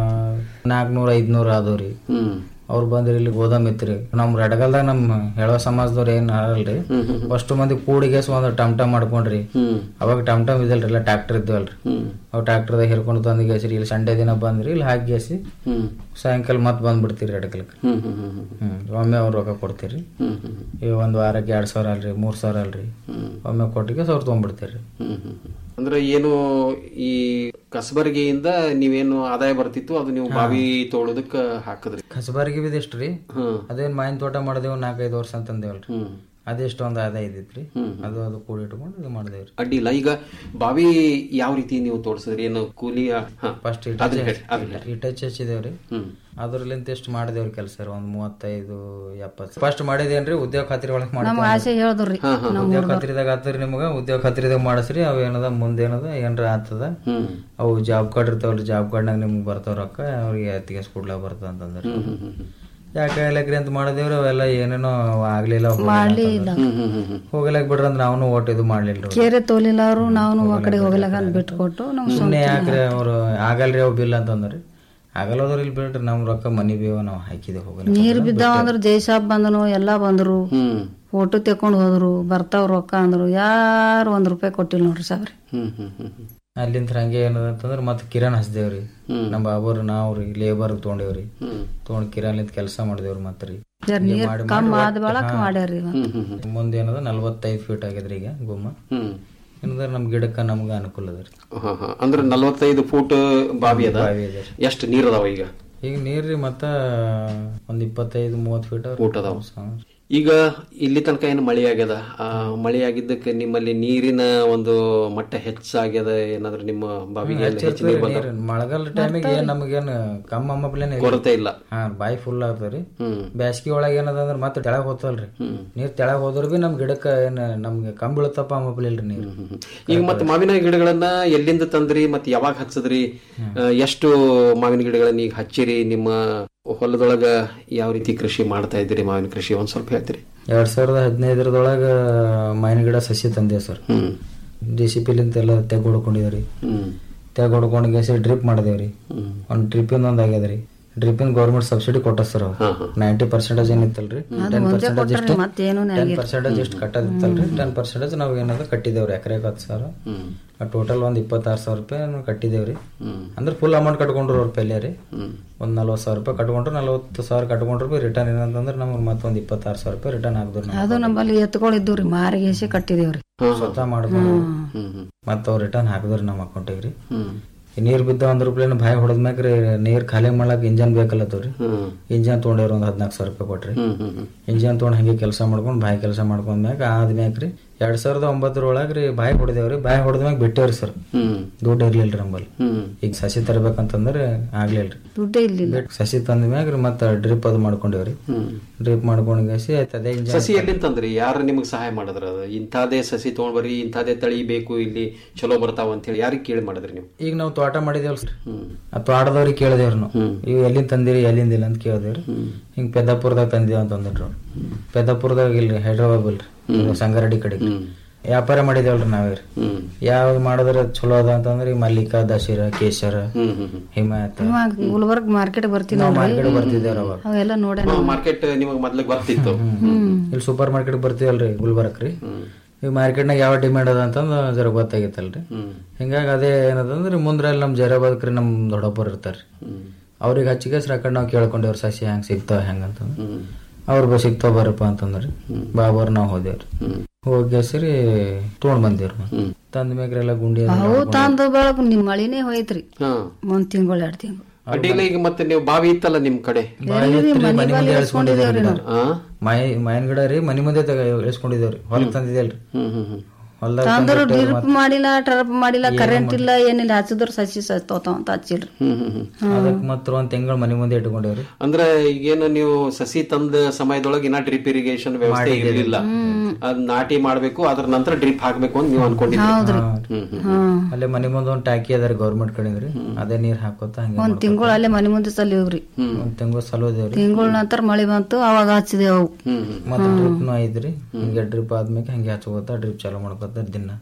ನಾಲ್ಕನೂರ ಐದ್ನೂರ ಆದವ್ರಿ ಅವ್ರು ಬಂದ್ರಿ ಇಲ್ಲಿ ಗೋದಾಮ್ ಇತ್ರಿ ನಮ್ ರಡಗಲ್ದಾಗ ನಮ್ ಹೇಳೋ ಸಮಾಜದವ್ರ ಏನ್ ಹಾರಲ್ರಿ ಅಷ್ಟು ಮಂದಿ ಕೂಡಿಗೆ ಒಂದು ಟಮ್ ಟಮ್ ಮಾಡ್ಕೊಂಡ್ರಿ ಅವಾಗ ಟಮ್ ಟಮ್ ಇದಲ್ರಿ ಎಲ್ಲ ಟ್ರಾಕ್ಟರ್ ಇದ್ವಲ್ರಿ ಅವ್ ಟ್ರಾಕ್ಟರ್ದಾಗ ಹಿರ್ಕೊಂಡು ತಂದು ಗೆಸ್ರಿ ಇಲ್ಲಿ ಸಂಡೆ ದಿನ ಬಂದ್ರಿ ಇಲ್ಲಿ ಹಾಕಿ ಗೆಸಿ ಸಾಯಂಕಾಲ ಮತ್ ಬಂದ್ಬಿಡ್ತೀರಿ ಎಡಕಲ್ಕ ಹ್ಮ್ ಒಮ್ಮೆ ಅವ್ರ ರೊಕ್ಕ ಕೊಡ್ತೀರಿ ಈ ಒಂದ್ ವಾರಕ್ಕೆ ಎರಡ್ ಸಾವಿರ ಅಲ್ರಿ ಮೂರ್ ಸಾವಿರ ಅಲ್ರಿ ಒಮ್ಮೆ ಕೊಟ್ಟಿಗೆ ಸಾವಿರ ತೊಗೊಂಡ್ಬಿಡ್ತೀರಿ
ಅಂದ್ರೆ ಏನು ಈ ಕಸಬರಿಗೆಯಿಂದ ನೀವೇನು ಆದಾಯ ಬರ್ತಿತ್ತು ಅದು ನೀವು ಬಾವಿ ತೋಡೋದಕ್ಕ ಹಾಕಿದ್ರಿ
ಕಸಬಾರಿಗೆ ಬಿದ್ ಎಷ್ಟ್ರಿ ಅದೇನ್ ಮಾವಿನ ತೋಟ ಮಾಡಿದೆವು ನಾಲ್ಕೈದು ವರ್ಷ ಅಂತಂದೇವಲ್ರಿ ಅದೆಷ್ಟು ಒಂದ್ ಆದಾಯ ಇದ್ದಿತ್ರಿ ಅದು ಅದು ಕೂಡಿ ಇಟ್ಕೊಂಡು ಇದು ಮಾಡಿದೇವ್ರಿ
ಅಡ್ಡಿಲ್ಲ ಈಗ ಬಾವಿ ಯಾವ ರೀತಿ ನೀವು ತೋಡ್ಸಿದ್ರಿ ಏನು ಕೂಲಿಯ
ಫಸ್ಟ್
ಅದನ್ನ ಹೇಳಿ ಅದನ್ನ ಹೇಳಿ.
ಇಟಚ್ ಹಚ್ಚಿದೇವ್ರಿ ಅದ್ರಲ್ಲಿಂತ ಎಷ್ಟು ಮಾಡಿದೇವ್ರಿ ಕೆಲಸ ಒಂದ್ ಮೂವತ್ತೈದು ಎಪ್ಪತ್ತು ಫಸ್ಟ್ ಮಾಡಿದೇನ್ರಿ ಉದ್ಯೋಗ ಖಾತ್ರಿ ಒಳಗ್
ನಮ್ಮ ಆಸೆ ಹೇಳ್ದ್ರಿ
ಉದ್ಯೋಗ ಖಾತ್ರಿದಾಗ ಆತದ್ರಿ ನಿಮಗ ಉದ್ಯೋಗ ಖಾತ್ರಿದಾಗ ಮಾಡಸ್ರಿ ಅವ್ ಏನದ ಮುಂದೆ ಏನದ ಏನ್ರ ಆತದ ಅವು ಜಾಬ್ ಕಾರ್ಡ್ ಇರ್ತಾವಲ್ರಿ ಜಾಬ್ ಕಾರ್ಡ್ನಾಗ ನಿಮ್ಗೆ ಬರ್ತಾವ ರೊಕ್ಕ ಅವ್ರಿಗೆ ಎತ್ತಿಗೆ ಕೊಡ್ಲಾಕ ಬರ್ತದ ಅಂತಂದ್ರಿ ಯಾಕೆ ಇಲ್ಲಕ್ರಿ ಅಂತ ಮಾಡಿದೇವ್ರಿ ಅವೆಲ್ಲ ಏನೇನೋ ಆಗ್ಲಿಲ್ಲ
ಮಾಡ್ಲಿಲ್ಲ.
ಹೋಗಲಾಕ್ ಬಿಡ್ರಿ ಅಂತ ನಾವು ಓಟ್ ಇದು ಮಾಡ್ಲಿಲ್ರಿ
ಕೇರೆ ತೋಲಿಲ್ಲ ಅವರು ನಾವು ಆ ಕಡೆ ಹೋಗ್ಲಾಕ ಅಂತ ಬಿಟ್ಕೊಟ್ಟು ನಾವು
ಸುಮ್ಮನೆ ಯಾಕ್ರಿ ಅವ್ರು ಆಗಲ್ರಿ ಅವ್ ಬಿಲ್ ಅಂತಂದ್ರಿ ಆಗಲ್ಲೋದ್ರ ಇಲ್ಲಿ ಬಿಡ್ರಿ ನಮ್ ರೊಕ್ಕ ಮನಿ ಬೇವ ನಾವ್ ಹಾಕಿದೆ ಹೋಗಲ್ಲ
ನೀರ್ ಬಿದ್ದಾವ ಅಂದ್ರ ಜೈಸಾಬ್ ಬಂದನು ಎಲ್ಲಾ ಬಂದ್ರು ಫೋಟೋ ತೆಕೊಂಡ್ ಹೋದ್ರು ಬರ್ತಾವ್ ರೊಕ್ಕ ಅಂದ್ರು ಯಾರು ಒಂದ್ ರೂಪಾಯಿ ಕೊಟ್ಟಿಲ್ಲ ನೋಡ್ರಿ ಸಾಬ್ರಿ
ಅಲ್ಲಿಂದ ಹಂಗೆ ಏನದ ಅಂತಂದ್ರ ಮತ್ತ್ ಕಿರಾಣ್ ಹಚ್ದೇವ್ರಿ ನಮ್ ಬಾಬರ್ ನಾವ್ರಿ ಲೇಬರ್ ತೊಗೊಂಡೇವ್ರಿ ತೊಗೊಂಡ್ ಕಿರಾಣಿಲಿಂದ ಕೆಲಸ ಮಾಡಿದೇವ್ರಿ ಮತ್ರಿ
ಜರ
ಹಿಂಗೆ
ನೀರ್
ಮಾಡಿ
ಕಮ್
ಮಾಡಿ
ಆದ ಬಳಕ
ಹಾ.
ಮಾಡ್ಯಾರ್ರಿ ಇವತ್ತು.
ಮುಂದೆ ಏನದ ನಲ್ವತ್ತೈದು ಫೀಟ್ ಆಗಿದ್ರಿ ಈಗ ಗುಮ್ಮ ಏನಂದ್ರ ನಮ್ ಗಿಡಕ್ಕ ನಮ್ಗ ಅನುಕೂಲ ಅದರಿ
ಹಾ, ಹಾ. ಅಂದ್ರೆ ನಲ್ವತ್ತೈದು ಫೂಟ್ ಬಾವಿ ಅದ
ಬಾವಿ ಅದ ರೀ.
ಎಷ್ಟು ನೀರ್ ಅದಾವ ಈಗ
ಈಗ ನೀರ್ರಿ ಮತ್ತ ಒಂದ್ ಇಪ್ಪತ್ತೈದು ಮೂವತ್ ಫೀಟ್
ಫೂಟ್ ಅದಾವ ಈಗ ಇಲ್ಲಿ ತನಕ ಏನು ಮಳೆ ಆಗ್ಯದ ಆ ಮಳೆ ಆಗಿದ್ದಕ್ಕೆ ನಿಮ್ಮಲ್ಲಿ ನೀರಿನ ಒಂದು ಮಟ್ಟ ಹೆಚ್ಚಾಗ್ಯದ ಏನಾದ್ರು ನಿಮ್ಮ ಬಾವಿಗೆ ಎಲ್ಲ ಹೆಚ್ಚು ನೀರು ಬಂದಾವ?
ಮಳೆಗಾಲ ಟೈಮಿಗೆ ಏನ್ ನಮಗೇನ್ ಕಮ್ಮ ಅಮ್ಮಪ್ಲೇನ್
ಕೊರತೆ ಇಲ್ಲ
ಹಾ ಬಾಯಿ ಫುಲ್ ಆಗ್ತದ್ರಿ ಬ್ಯಾಸ್ಗಿ ಒಳಗ ಏನದ ಅಂದ್ರ ಮತ್ತೆ ತೆಳಗ್ ಹೋತಲ್ರಿ ನೀರ್ ತೆಳಗ್ ಹೋದ್ರ ಬಿ ನಮ್ ಗಿಡಕ್ಕ ಏನ್ ನಮ್ಗೆ ಕಮ್ ಬೀಳತಪ್ಪ ಅಮ್ಮಪ್ಲಿಲ್ರಿ ನೀರ್
ಈಗ ಮತ್ತೆ ಮಾವಿನ ಗಿಡಗಳನ್ನ ಎಲ್ಲಿಂದ ತಂದ್ರಿ ಮತ್ತೆ ಯಾವಾಗ ಹಚ್ಚದ್ರಿ ಆ, ಎಷ್ಟು ಮಾವಿನ ಗಿಡಗಳನ್ನ ಈಗ ಹಚ್ಚಿರಿ ನಿಮ್ಮ ಹೊಲದೊಳಗ ಯಾವ ರೀತಿ ಕೃಷಿ ಮಾಡ್ತಾ ಇದ್ದೀರಿ ಮಾವಿನ ಕೃಷಿ ಒಂದ್ ಸ್ವಲ್ಪ ಹೇಳ್ತೀರಿ
ಎರಡ್ ಸಾವಿರದ ಹದಿನೈದರದೊಳಗ ಮಾವಿನ ಗಿಡ ಸಸಿ ತಂದೇವ್ ಸರ್ ಡಿ ಸಿ ಪಿಲಿಂತ ಎಲ್ಲ ತೆಗ್ ಹೊಡ್ಕೊಂಡಿದ್ರಿ ತೆಗ್ ಹೊಡ್ಕೊಂಡ್ ಗೆಸಿ ಡ್ರಿಪ್ ಮಾಡಿದೇವ್ರಿ ಒಂದ್ ಡ್ರಿಪ್ಪಿಂದ ಒಂದ್ ಆಗ್ಯದ್ರಿ ಡ್ರಿಪ್ಪಿಂದ ಗೌರ್ಮೆಂಟ್ ಸಬ್ಸಿಡಿ ಕೊಟ್ಟ ಸರ್ ನೈಂಟಿ ಪರ್ಸೆಂಟೇಜ್ ಏನಿತ್ತಲ್ರಿ
ಅದು
ಟೆನ್
ಮುಂಚೆ
ಪರ್ಸೆಂಟೇಜ್
ಕೊಟ್ಟಾರ್ರಿ,
ಎಷ್ಟು
ಮತ್ತೇನೂ
ಟೆನ್
ಆಗಿಲ್ಲ.
ಪರ್ಸೆಂಟೇಜ್ ಎಷ್ಟು ಕಟ್ಟೋದಿತ್ತಲ್ರಿ ಟೆನ್ ಪರ್ಸೆಂಟೇಜ್ ನಾವ್ ಏನದ ಕಟ್ಟಿದೇವ್ರಿ ಎಕರೆಗೆ ಹತ್ತು ಸಾವಿರ ಟೋಟಲ್ ಒಂದ್ ಇಪ್ಪತ್ತಾರು ಸಾವಿರ ರೂಪಾಯಿ ನಾವು ಕಟ್ಟಿದೇವ್ರಿ ಅಂದ್ರೆ ಫುಲ್ ಅಮೌಂಟ್ ಕಟ್ಕೊಂಡ್ರು ಅವ್ರ ಪೆಲ್ಲೆ ರೀ ಒಂದ್ ನಲ್ವತ್ತು ಸಾವಿರ ರೂಪಾಯಿ ಕಟ್ಕೊಂಡ್ರು ನಲ್ವತ್ತು ಸಾವಿರ ಕಟ್ಕೊಂಡ್ರು ಬಿ ರಿಟರ್ನ್ ಏನಂತಂದ್ರೆ ನಮ್ಗೆ ಮತ್ತೊಂದ್ ಇಪ್ಪತ್ತಾರು ಸಾವಿರ ರೂಪಾಯಿ ರಿಟರ್ನ್ ಆಗ್ದ್ರು
ಅದು ನಮ್ಮಲ್ಲಿ ಎತ್ಕೊಂಡಿದ್ದು ಮಾರಿಗೇಸಿ ಕಟ್ಟಿದೇವ್ರಿ
ಸ್ವತಃ ಮಾಡ್ಕೊಂಡು ಮತ್ತ ಅವ್ರ ರಿಟರ್ನ್ ಹಾಕಿದ್ರಿ ನಮ್ಮ ಅಕೌಂಟಿಗೆ ರೀ ಈ ನೀರ್ ಬಿದ್ದ ಒಂದ್ ರೂಪಾಯಿ ಬಾಯಿ ಹೊಡೆದ್ಮ್ಯಾಕ್ರಿ ನೀರ್ ಖಾಲಿ ಮಾಡ್ಲಾಕ ಇಂಜನ್ ಬೇಕಲ್ಲತ್ತವ್ರಿ ಇಂಜನ್ ತೊಗೊಂಡೇವ್ರಿ ಒಂದ್ ಹದಿನಾಲ್ಕು ಸಾವಿರ ರೂಪಾಯಿ ಕೊಟ್ರಿ ಇಂಜನ್ ತೊಗೊಂಡ್ ಹಂಗೆ ಕೆಲಸ ಮಾಡ್ಕೊಂಡ್ ಬಾಯಿ ಕೆಲಸ ಮಾಡ್ಕೊಂಡ್ಮ್ಯಾಗ ಆದ್ಮ್ಯಾಕ್ರಿ ಎರಡ್ ಸಾವಿರದ ಒಂಬತ್ತರೊಳಗ್ರಿ ಬಾಯಿ ಹೊಡೆದೇವ್ರಿ ಬಾಯಿ ಹೊಡೆದ್ಮ್ಯಾಗ ಬಿಟ್ಟೇವ್ರಿ ಸರ್ ದುಡ್ಡು ಇರ್ಲಿಲ್ರಿ ನಮ್ಮಲ್ಲಿ ಈಗ ಸಸಿ ತರಬೇಕಂತಂದ್ರೆ ಆಗ್ಲಿಲ್ರಿ
ದುಡ್ಡೇ ಇರ್ಲಿಲ್ಲ
ಬಿಟ್ ಸಸಿ ತಂದ ಮ್ಯಾಗ್ರಿ ಮತ್ತ ಡ್ರಿಪ್ ಅದು ಮಾಡ್ಕೊಂಡೇವ್ರಿ ಡ್ರಿಪ್ ಮಾಡ್ಕೊಂಡ್ ಗೆಸಿ ಆಯ್ತು ಅದೇ ಇಂಜನ್
ಸಸಿ ಎಲ್ಲಿಂದ ತಂದ್ರಿ ಯಾರು ನಿಮಗೆ ಸಹಾಯ ಮಾಡಿದ್ರ ಅದು ಇಂಥದೇ ಸಸಿ ತಗೊಂಡ್ ಬರ್ರಿ ಇಂಥದೇ ತಳಿ ಬೇಕು ಇಲ್ಲಿ ಚಲೋ ಬರ್ತಾವ ಅಂತ ಹೇಳಿ ಯಾರಿಗೆ ಕೇಳಿ ಮಾಡಿದ್ರಿ ನೀವು
ಈಗ ನಾವು ತೋಟ ಮಾಡಿದೇವಲ್ ಸರ್ ಆ ತೋಟದವ್ರಿಗೆ ಕೇಳಿದೇವ್ರಿ ನಾವು ಇವ್ ಎಲ್ಲಿಂದ ತಂದಿರಿ ಎಲ್ಲಿಂದ ಇಲ್ಲ ಅಂತ ಕೇಳಿದೇವ್ರಿ ಹಿಂಗ್ ಪೆದ್ದಾಪುರದಾಗ ತಂದಿವ ಅಂತ ಅಂದಿಟ್ರು ಪೆದ್ದಾಪುರದಾಗ ಇಲ್ರಿ ಹೈದ್ರಾಬಾದ್ ಇಲ್ರಿ ಇದು ಸಂಗಾರೆಡ್ಡಿ ಕಡೆ ವ್ಯಾಪಾರ ಮಾಡಿದೇವಲ್ರಿ ನಾವೇ ರೀ ಯಾವ್ದು ಮಾಡಿದ್ರೆ ಚಲೋ ಅದ ಅಂತಂದ್ರೆ ಈ ಮಲ್ಲಿಕಾ ದಶೀರ ಕೇಶರ ಹಿಮಾಯತ್
ಇವಾಗ ಗುಲ್ಬರ್ಗ್ ಮಾರ್ಕೆಟ್ ಬರ್ತೀನಿ
ನಾವು ಮಾರ್ಕೆಟ್ ಬರ್ತಿದ್ದೇವ್ರಿ ಅವಾಗ
ಅವೆಲ್ಲ ನೋಡೇ
ಮಾರ್ಕೆಟ್ ನಿಮಗೆ ಮೊದ್ಲಿಗೆ ಬರ್ತಿತ್ತು
ಇಲ್ಲಿ ಸೂಪರ್ ಮಾರ್ಕೆಟ್ ಬರ್ತೀವಲ್ರಿ ಗುಲ್ಬರ್ಗ್ ರೀ ಈಗ ಮಾರ್ಕೆಟ್ನಾಗ ಯಾವ ಡಿಮ್ಯಾಂಡ್ ಅದ ಅಂತಂದು ಜರ ಗೊತ್ತಾಗಿತ್ತಲ್ರಿ ಹಿಂಗಾಗಿ ಅದೇ ಏನದಂದ್ರೆ ಮುಂದ್ರಲ್ಲಿ ನಮ್ಮ ಜರ ಬದುಕ್ರಿ ನಮ್ಮ ದೊಡ್ಡಪ್ಪರು ಇರ್ತಾರ್ರಿ ಅವ್ರಿಗೆ ಹಚ್ಚಿಗೆ ಹಾಕೊಂಡು ನಾವು ಕೇಳ್ಕೊಂಡೇವ್ರಿ ಸಸಿ ಹೆಂಗ್ ಸಿಗ್ತಾವ ಹೆಂಗಂತಂದು ಅವ್ರು ಬ ಸಿಗ್ತಾವ ಬರಪ್ಪ ಅಂತಂದ್ರಿ ಬಾಬರ್ ನಾವು ಹೋದೇವ್ರಿ ಹೋಗಿ ಸರಿ ತೊಗೊಂಡ್ ಬಂದೇವ್ರಿ ತಂದ ಮ್ಯಾಗ್ರೆಲ್ಲ ಗುಂಡಿ ಅದು
ಅವು ತಂದು ಬೆಳಕು ನಿಮ್ ಮಳಿನೇ ಹೋಯ್ತ್ರಿ ಒಂದ್ ತಿಂಗಳು ಎರಡ್ ತಿಂಗಳು
ಅಡ್ಡಿಲ್ಲ ಈಗ ಮತ್ತೆ ನೀವು ಬಾವಿ ಇತ್ತಲ್ಲ ನಿಮ್ ಕಡೆ
ಬಾಯಿ ಎತ್ರಿ ಮನಿ ಮುಂದೆ
ಇಳ್ಸ್ಕೊಂಡಿದೇವ್ರಿ
ಎಳ್ಸ್ಕೊಂಡಿದ್ದೇವ್ರಿ ಮೈ ಮೈನ್ ಗಿಡ ರೀ ಮನಿ ಮುಂದೆ ತಗ ಇಳಿಸ್ಕೊಂಡಿದ್ದೇವ್ರಿ ಹೊಲಕ್ ತಂದಿದ್ದೇಲ್ರಿ ಹೊಲ್ದಾಗ
ತಂದ್ರು
ತಂದಿಟ್ಟು
ಡ್ರಿಪ್
ಮತ್ತ್
ಮಾಡಿಲ್ಲ ಟ್ರಪ್ ಮಾಡಿಲ್ಲ ಕರೆಂಟ್ ಇಲ್ಲ ಏನಿಲ್ಲ ಹಚ್ಚಿದ್ರು ಸಸಿ ಸತ್ತೋತಾವ ಅಂತ ಹಚ್ಚಿಲ್ರಿ
ಅದಕ್ ಮಾತ್ರ ಒಂದ್ ತಿಂಗಳು ಮನಿ ಮುಂದೆ ಇಟ್ಕೊಂಡೇವ್ರಿ
ಅಂದ್ರೆ ಈಗೇನು ನೀವು ಸಸಿ ತಂದ ಸಮಯದೊಳಗೆ ಇನ್ನ ಡ್ರಿಪ್ ಇರಿಗೇಷನ್ ವ್ಯವಸ್ಥೆ ಇರಲಿಲ್ಲ ಅದ್ ನಾಟಿ ಮಾಡ್ಬೇಕು ಅದ್ರ ನಂತರ ಡ್ರಿಪ್ ಹಾಕ್ಬೇಕು ಅಂತ ನೀವು ಅನ್ಕೊಂಡಿದ್ರಿ ಹ್ಮ್, ಹ್ಮ್.
ಅಲ್ಲೇ ಮನಿ ಮುಂದೆ ಒಂದ್ ಟಾಕಿ ಅದಾರಿ ಗೌರ್ಮೆಂಟ್ ಕಡೆಂದ್ರಿ ಅದೇ ನೀರ್ ಹಾಕೋತ ಹಂಗೆ
ಒಂದ್ ತಿಂಗಳು ಅಲ್ಲೇ ಮನೆ ಮುಂದೆ ಸಲಿವ್ರಿ
ಒಂದ್ ತಿಂಗಳು ಸಲೋದೇವ್ರಿ
ತಿಂಗಳ ನಂತರ ಮಳಿ ಬಂತು ಅವಾಗ ಹಚ್ಚಿದೇವ್ ಅವು
ಮತ್ತ ಡ್ರಿಪ್ನು ಐತ್ರಿ ಹಿಂಗೆ ಡ್ರಿಪ್ ಆದ್ಮೇಲೆ ಹಂಗೆ ಹಚ್ಕೋತ ಡ್ರಿಪ್ ಚಾಲೂ ಮಾಡ್ಕೋತ ದಿನ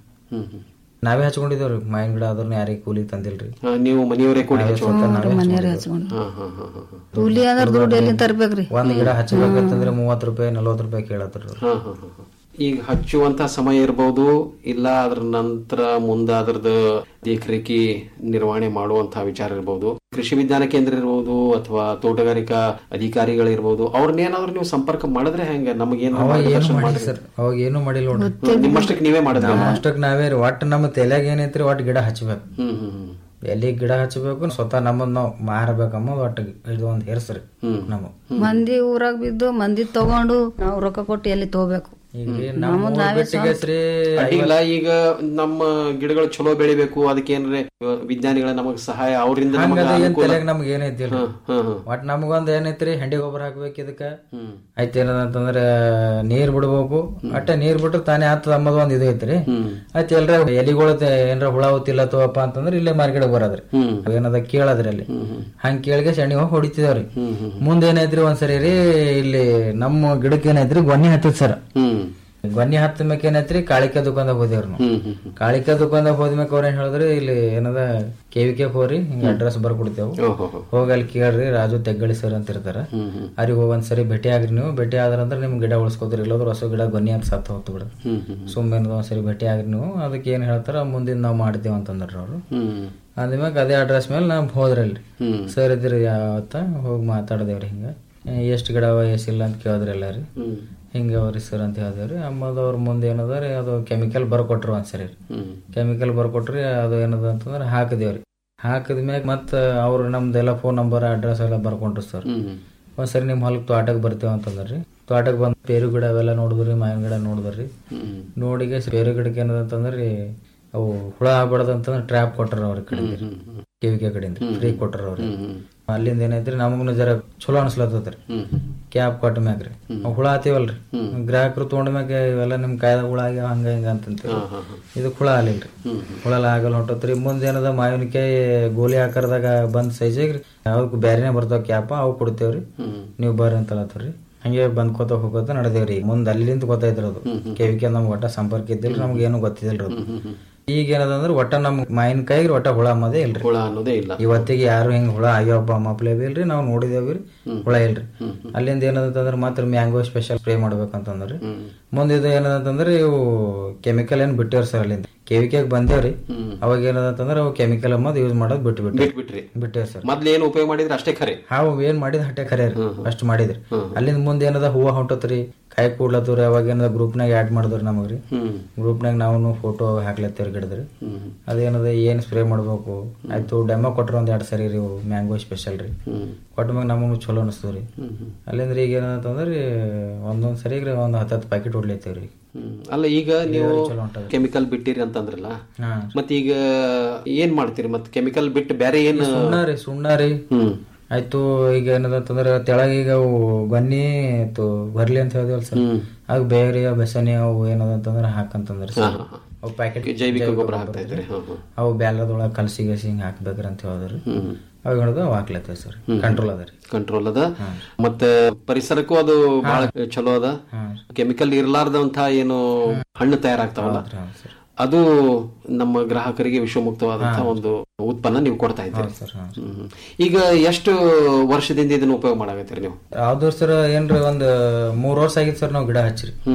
ನಾವೇ ಹಚ್ಕೊಂಡಿದೇವ್ರಿ ಮಾವಿನ ಗಿಡ ಆದ್ರೂ ಯಾರಿಗೆ ಕೂಲಿಗೆ ತಂದಿಲ್ರಿ
ಹಾ, ನೀವು ಮನೆಯವರೇ ಕೂಡ
ನಾವೇ
ಹಚ್ಕೊಂಡ್ರ?
ಸ್ವತಃ ನಾವೇ
ಮನೆಯವ್ರೇ
ಹಚ್ಕೊಂಡಿದ್ದೇವ್ರಿ.
ಹಚ್ಕೊಂಡು ಕೂಲಿ ಅಂದ್ರೆ ದುಡ್ಡು ಎಲ್ಲಿ ತರ್ಬೇಕ್ರಿ
ಒಂದ್ ಗಿಡ ಹಚ್ಚಬೇಕಂತಂದ್ರೆ ಮೂವತ್ ರೂಪಾಯಿ ನಲ್ವತ್ ರೂಪಾಯಿ ಕೇಳತ್ರಿ
ಹಾ, ಹಾ, ಹಾ, ಹಾ. ಈಗ ಹಚ್ಚುವಂತ ಸಮಯ ಇರಬಹುದು ಇಲ್ಲ ಅದ್ರ ನಂತರ ಮುಂದೆ ಅದ್ರದ್ದು ದೇಖರೇಖಿ ನಿರ್ವಹಣೆ ಮಾಡುವಂತ ವಿಚಾರ ಇರಬಹುದು ಕೃಷಿ ವಿಜ್ಞಾನ ಕೇಂದ್ರ ಇರಬಹುದು ಅಥವಾ ತೋಟಗಾರಿಕಾ ಅಧಿಕಾರಿಗಳಿರ್ಬೋದು ಅವ್ರನ್ನೇನಾದ್ರೂ ನೀವು ಸಂಪರ್ಕ ಮಾಡಿದ್ರೆ ಹೆಂಗ ನಮಗೇನು
ಅವಾಗ ಏನು
ಮಾರ್ಗದರ್ಶನ
ಮಾಡಿ
ಮಾಡ್ರಿ?
ಸರ್ ಅವಾಗ ಏನು ಮಾಡಿಲ್ಲ ನೋಡ್ರಿ
ನಿಮ್ಮಷ್ಟಕ್ಕೆ ನೀವೇ ಮಾಡಿದ್ರಿ
ನಮ್ಮ ಅಷ್ಟಕ್ಕೆ ನಾವೇ ರೀ ಒಟ್ಟು ನಮ್ಮ ತಲೆಯಾಗ ಏನೈತ್ರಿ ಒಟ್ಟು ಗಿಡ ಹಚ್ಬೇಕು
ಹ್ಮ್ ಹ್ಮ್ ಹ್ಮ್
ಎಲ್ಲಿ ಗಿಡ ಹಚ್ಚಬೇಕು ಸ್ವತಃ ನಮ್ಮದ್ ನಾವು ಮಾರಬೇಕಮ್ಮ ಒಟ್ಟು ಇದು ಒಂದ್ ಹೆರ್ಸ್ರಿ ನಮ್ಮ
ಮಂದಿ ಊರಾಗ ಬಿದ್ದು ಮಂದಿ ತಗೊಂಡು ನಾವು ರೊಕ್ಕ ಕೊಟ್ಟು ಎಲ್ಲಿ ತಗೋಬೇಕು
ಈಗ ನಮ್ಮ ಊರ್ ಬಿಟ್ಟಿಗೆ ಶ್ರೀ
ಅಡ್ಡಿಲ್ಲ ಈಗ ನಮ್ಮ ಗಿಡಗಳು ಚಲೋ ಬೆಳಿಬೇಕು ಅದಕ್ಕೆ ಏನ್ರೆ ವಿಜ್ಞಾನಿಗಳ ನಮಗ್ ಸಹಾಯ ಅವರಿಂದ
ಹಂಗದ ಏನ್ ತಲೆಯಾಗ ನಮ್ಗೆ ಏನೈತಿ ಇಲ್ರಿ. ಒಟ್ ನಮಗೊಂದ್ ಏನೈತ್ರಿ ಹೆಂಡಿ ಗೊಬ್ಬರ ಹಾಕ್ಬೇಕು ಇದಕ್ಕ ಆಯ್ತು ಏನದಂತಂದ್ರ ನೀರ್ ಬಿಡ್ಬೇಕು ಅಟ್ಟ ನೀರ್ ಬಿಟ್ರೆ ತಾನೇ ಆತದ ಅಂಬದ್ ಒಂದ್ ಇದು ಐತ್ರಿ ಆಯ್ತು ಎಲ್ರ ಎಲಿಗಳು ಏನ್ರ ಹುಳ ಹೊತ್ತಿಲ್ಲತ್ತವಪ್ಪ ಅಂತಂದ್ರ ಇಲ್ಲೇ ಮಾರ್ಕೆಟ್ ಬರೋದ್ರಿ ಏನದ ಕೇಳದ್ರಿ ಅಲ್ಲಿ ಹಂಗ ಕೇಳಿಗೆ ಸೆಣ್ಣಿ ಹೋಗಿ ಹೊಡಿತಿದೇವ್ರಿ ಮುಂದ್ ಏನೈತ್ರಿ ಒಂದ್ಸರಿ ರೀ ಇಲ್ಲಿ ನಮ್ಮ ಗಿಡಕ್ಕೆ ಏನೈತ್ರಿ ಗೊನ್ನಿ ಹತ್ತದ ಸರ್ ಗೊನ್ನಿ ಹತ್ತ ಮ್ಯಾಕ ಏನೈತ್ರಿ ಕಾಳಿಕೆ ದುಕಾನ್ದಾಗ ಹೋದೇವ್ರಿ ನಾವು ಕಾಳಿಕೆ ದುಕಾನ್ದಾಗ ಹೋದ್ಮ್ಯಾಕ ಅವ್ರ ಏನ್ ಹೇಳಿದ್ರಿ ಇಲ್ಲಿ ಏನದ ಕೆವಿಕೆ ಹೋರಿ ಹಿಂಗ ಅಡ್ರೆಸ್ ಬರ್ಕೊಡ್ತೇವು ಹೋಗಿ ಅಲ್ಲಿ ಕೇಳ್ರಿ ರಾಜು ತೆಗ್ಗಳಿ ಸರ್ ಅಂತ ಇರ್ತಾರ ಅವ್ರಿಗೆ ಹೋಗಿ ಒಂದ್ಸರಿ ಭೇಟಿ ಆಗ್ರಿ ನೀವು ಭೇಟಿ ಆದ್ರಂದ್ರ ನಿಮ್ ಗಿಡ ಉಳಿಸ್ಕೋದ್ರಿ ಇಲ್ಲೋದ್ರ ಹೊಸ ಗಿಡ ಗೊನ್ನಿ ಅಂತ ಸತ್ತ ಹೋಗ್ತು ಬಿಡ ಸುಮ್ಮನೆ ಒಂದ್ಸರಿ ಭೇಟಿ ಆಗ್ರಿ ನೀವು ಅದಕ್ಕೆ ಏನ್ ಹೇಳ್ತಾರ ಮುಂದಿನ ನಾವ್ ಮಾಡ್ತೇವೆ ಅಂತಂದ್ರಿ ಅವ್ರು ಅಂದ್ಮ್ಯಾಗ ಅದೇ ಅಡ್ರೆಸ್ ಮೇಲೆ ನಾವ್ ಹೋದ್ರಲ್ರಿ ಸರ್ ಇದ್ರಿ ಯಾವತ್ತ ಹೋಗಿ ಮಾತಾಡ್ದೇವ್ರಿ ಹಿಂಗ ಎಷ್ಟು ಗಿಡ ಅವ ಎಷ್ಟಿಲ್ಲ ಅಂತ ಕೇಳಿದ್ರಿ ಎಲ್ಲ ರೀ ಹಿಂಗೆ ಅವ್ರಿ ಸರ್ ಅಂತ ಹೇಳಿದ್ರಿ ಆಮೇಲೆ ಅವ್ರ ಮುಂದೆ ಏನದ ರೀ ಅದು ಕೆಮಿಕಲ್ ಬರ್ಕೊಟ್ರು ಒಂದ್ಸರಿ ಕೆಮಿಕಲ್ ಬರ್ಕೊಟ್ರಿ ಅದು ಏನದ ಅಂತಂದ್ರೆ ಹಾಕಿದೇವ್ರಿ ಹಾಕಿದ ಮ್ಯಾಗ ಮತ್ತೆ ಅವ್ರು ನಮ್ದೆಲ್ಲ ಫೋನ್ ನಂಬರ್ ಅಡ್ರೆಸ್ ಎಲ್ಲ ಬರ್ಕೊಂಡ್ರು ಸರ್ ಒಂದ್ಸರಿ ನಿಮ್ ಹೊಲಕ್ ತೋಟಕ್ಕೆ ಬರ್ತೇವ ಅಂತಂದ್ರಿ ತೋಟಕ್ಕೆ ಬಂದ್ ಪೇರು ಗಿಡ ಅವೆಲ್ಲ ನೋಡಿದ್ರಿ ಮಾವಿನ ಗಿಡ ನೋಡಿದ್ರಿ ನೋಡಿಗೆ ಪೇರು ಗಿಡಕ್ಕೆ ಏನದ ಅಂತಂದ್ರಿ ಅವು ಹುಳ ಆಗ್ಬಾರ್ದು ಅಂತಂದ್ರೆ ಟ್ರ್ಯಾಪ್ ಕೊಟ್ರ ಅವ್ರ ಕಡೆಯಿಂದ ಕಿವಿಕೆ ಕಡೆಯಿಂದ ಫ್ರೀ ಕೊಟ್ರ ಅವ್ರಿಗೆ ಅಲ್ಲಿಂದ ಏನೈತ್ರಿ ನಮಗ್ನು ಜರ ಚಲೋ ಅನ್ಸ್ಲತ್ತದ್ರಿ ಕ್ಯಾಪ್ ಕೊಟ್ಟ ಮ್ಯಾಗ್ರಿ ಅವ್ ಹುಳ ಆತೀವಲ್ರಿ ಗ್ರಾಹಕರು ತೊಗೊಂಡ ಮ್ಯಾಗ ಇವೆಲ್ಲ ನಿಮ್ ಕಾಯ್ದ ಹುಳ ಆಗ್ಯಾವ ಹಂಗ ಹಿಂಗ ಅಂತಂತೀವಿ ಇದು ಹುಳ ಆಲಿಲ್ರಿ ಹುಳ ಎಲ್ಲ ಆಗಲ್ಲ ಹೊಂಟತ್ರಿ ಮುಂದೆ ಏನದ ಮಾವಿನಕಾಯಿ ಗೋಲಿ ಆಕಾರದಾಗ ಬಂದ್ ಸೈಜಾಗ್ರಿ ಅವಕ್ಕೆ ಬ್ಯಾರೆನೆ ಬರ್ತಾವ ಕ್ಯಾಪ ಅವು ಕೊಡ್ತೇವ್ರಿ ನೀವು ಬರ್ರಿ ಅಂತ ಹೇಳತ್ತೀರಿ ಹಂಗೆ ಬಂದ್ಕೋತ ಹೋಗೋತ ನಡೆದೇವ್ರಿ ಮುಂದ್ ಅಲ್ಲಿಂದ ಗೊತ್ತಾಯ್ತ್ರಿ ಅದು ಕೆವಿಕೆ ನಮ್ಗೆ ಒಟ್ಟ ಸಂಪರ್ಕ ಇದ್ದಿಲ್ರಿ ನಮ್ಗೆ ಏನು ಗೊತ್ತಿದಿಲ್ರಿ ಅದು ಈಗ ಏನದಂದ್ರೆ ಒಟ್ಟ ನಮ್ ಮಾವಿನಕಾಯಿಗೆ ಒಟ್ಟ ಹುಳ ಅನ್ನೋದೇ ಇಲ್ರಿ
ಹುಳ ಅನ್ನೋದೇ ಇಲ್ಲ
ಇವತ್ತಿಗೆ ಯಾರು ಹಿಂಗ್ ಹುಳ ಆಗ್ಯಾವಪ್ಪ ಮಪ್ಲೆ ಇಲ್ರಿ ನಾವು ನೋಡಿದೇವ್ರಿ ಹುಳ ಇಲ್ರಿ ಅಲ್ಲಿಂದ ಏನದಂತಂದ್ರೆ ಮಾತ್ರ ಮ್ಯಾಂಗೋ ಸ್ಪೆಷಲ್ ಸ್ಪ್ರೇ ಮಾಡ್ಬೇಕಂತಂದ್ರಿ ಮುಂದೆ ಇದು ಏನದಂತಂದ್ರೆ ಇವು ಕೆಮಿಕಲ್ ಏನ್ ಬಿಟ್ಟೇವ್ರ ಸರ್ ಅಲ್ಲಿಂದ ಕೆವಿಕೆ ಬಂದೇವ್ರಿ ಅವಾಗ ಏನದಂತಂದ್ರೆ ಅವು ಕೆಮಿಕಲ್ ಅನ್ನೋದು ಯೂಸ್ ಮಾಡೋದು ಬಿಟ್ಟು ಬಿಟ್ಟು
ಬಿಟ್ಬಿಟ್ರಿ
ಬಿಟ್ಟೇವ್ ಸರ್
ಮೊದ್ಲು ಏನು ಉಪಯೋಗ ಮಾಡಿದ್ರೆ ಅಷ್ಟೇ ಖರೆ
ಹಾವು ಏನ್ ಮಾಡಿದ್ ಹಟ್ಟೆ ಖರೆ ರೀ ಅಷ್ಟ್ ಮಾಡಿದ್ರಿ ಅಲ್ಲಿಂದ ಮುಂದೆ ಏನದ ಹೂವ ಹೊಂಟತ್ರಿ ಕಾಯಿ ಕೂಡ್ಲತ್ತವ್ರಿ ಅವಾಗ ಏನದ ಗ್ರೂಪ್ನಾಗ ಆಡ್ ಮಾಡಿದ್ರಿ ನಮಗ್ರಿ ಗ್ರೂಪ್ನಾಗ ನಾವು ಫೋಟೋ ಹಾಕ್ಲತ್ತೇವ್ರಿ ಗಿಡದ್ರಿ ಅದೇನದ ಏನ್ ಸ್ಪ್ರೇ ಮಾಡ್ಬೇಕು ಆಯ್ತು ಡೆಮೋ ಕೊಟ್ರ ಒಂದ್ ಎರಡ್ ಸರಿ ರೀ ಮ್ಯಾಂಗೋ ಸ್ಪೆಷಲ್ ರೀ ಕೊಟ್ಟ ಮ್ಯಾಗ ನಮಗೂ ಚಲೋ ಅನಿಸ್ತವ್ರಿ ಅಲ್ಲಿಂದ್ರ ಈಗ ಏನಂತಂದ್ರಿ ಒಂದೊಂದ್ ಸರಿ ಒಂದ್ ಹತ್ತತ್ತು ಪ್ಯಾಕೆಟ್ ಹೊಡ್ಲತ್ತೇವ್ರಿ
ಅಲ್ಲ ಈಗ ನೀವು
ಚಲೋ ಹೊಂಟದ್ರಿ.
ಕೆಮಿಕಲ್ ಬಿಟ್ಟಿರಿ ಅಂತಂದ್ರಲ್ಲ
ಹಾ.
ಮತ್ ಈಗ ಏನ್ ಮಾಡ್ತೀರಿ ಮತ್ ಕೆಮಿಕಲ್ ಬಿಟ್ಟು ಬೇರೆ ಏನ್
ಸುಣ್ಣ ರೀ ಸುಣ್ಣ ರೀ ಆಯ್ತು ಈಗ ಏನದಂತಂದ್ರ ತೆಳಗ ಈಗ ಅವು ಗನ್ನಿ ಆಯ್ತು ಬರ್ಲಿ ಅಂತ ಹೇಳಿದ್ವಲ್ಲ ಸರ್ ಅವು ಬೇರೆ ಬೆಸನಿ ಅವು ಏನದಂತಂದ್ರ ಹಾಕಂತಂದ್ರ ಸರ್ ಅವು ಪ್ಯಾಕೆಟ್
ಜೈವಿಕ ಗೊಬ್ಬರ ಹಾಕ್ತಾ ಇದ್ರಿ ಹಾ, ಹಾ.
ಅವು ಬ್ಯಾಲದೊಳಗ ಕಲಸಿ ಗಸಿ ಹಿಂಗ ಹಾಕ್ಬೇಕ್ರಿ ಅಂತ ಹೇಳಿದ್ರಿ ಅವ್ ಹಿಡಿದು ಅವು ಹಾಕ್ಲತ್ತೇವ್ ಸರ್ ಕಂಟ್ರೋಲ್ ಅದ ರೀ
ಕಂಟ್ರೋಲ್ ಅದ ಮತ್ತೆ ಪರಿಸರಕ್ಕೂ ಅದು ಬಹಳ ಚಲೋ ಅದ ಕೆಮಿಕಲ್ ಇರ್ಲಾರ್ದಂತ ಏನು ಹಣ್ಣು ತಯಾರಾಗ್ತಾವಲ್ಲ ಅದು ನಮ್ಮ ಗ್ರಾಹಕರಿಗೆ ವಿಶ್ವಮುಕ್ತವಾದಂತಹ ಒಂದು ಉತ್ಪನ್ನ ನೀವು ಕೊಡ್ತಾ ಇದ್ದೀರಿ ಹ್ಮ್. ಈಗ ಎಷ್ಟು ವರ್ಷದಿಂದ ಇದನ್ನ ಉಪಯೋಗ ಮಾಡಾಕತ್ತೀರಿ ನೀವು
ಯಾವ್ದು ಸರ್ ಏನ್ರಿ ಒಂದ್ ಮೂರ್ ವರ್ಷ ಆಗಿತ್ತು ಸರ್ ನಾವ್ ಗಿಡ ಹಚ್ಚ್ರಿ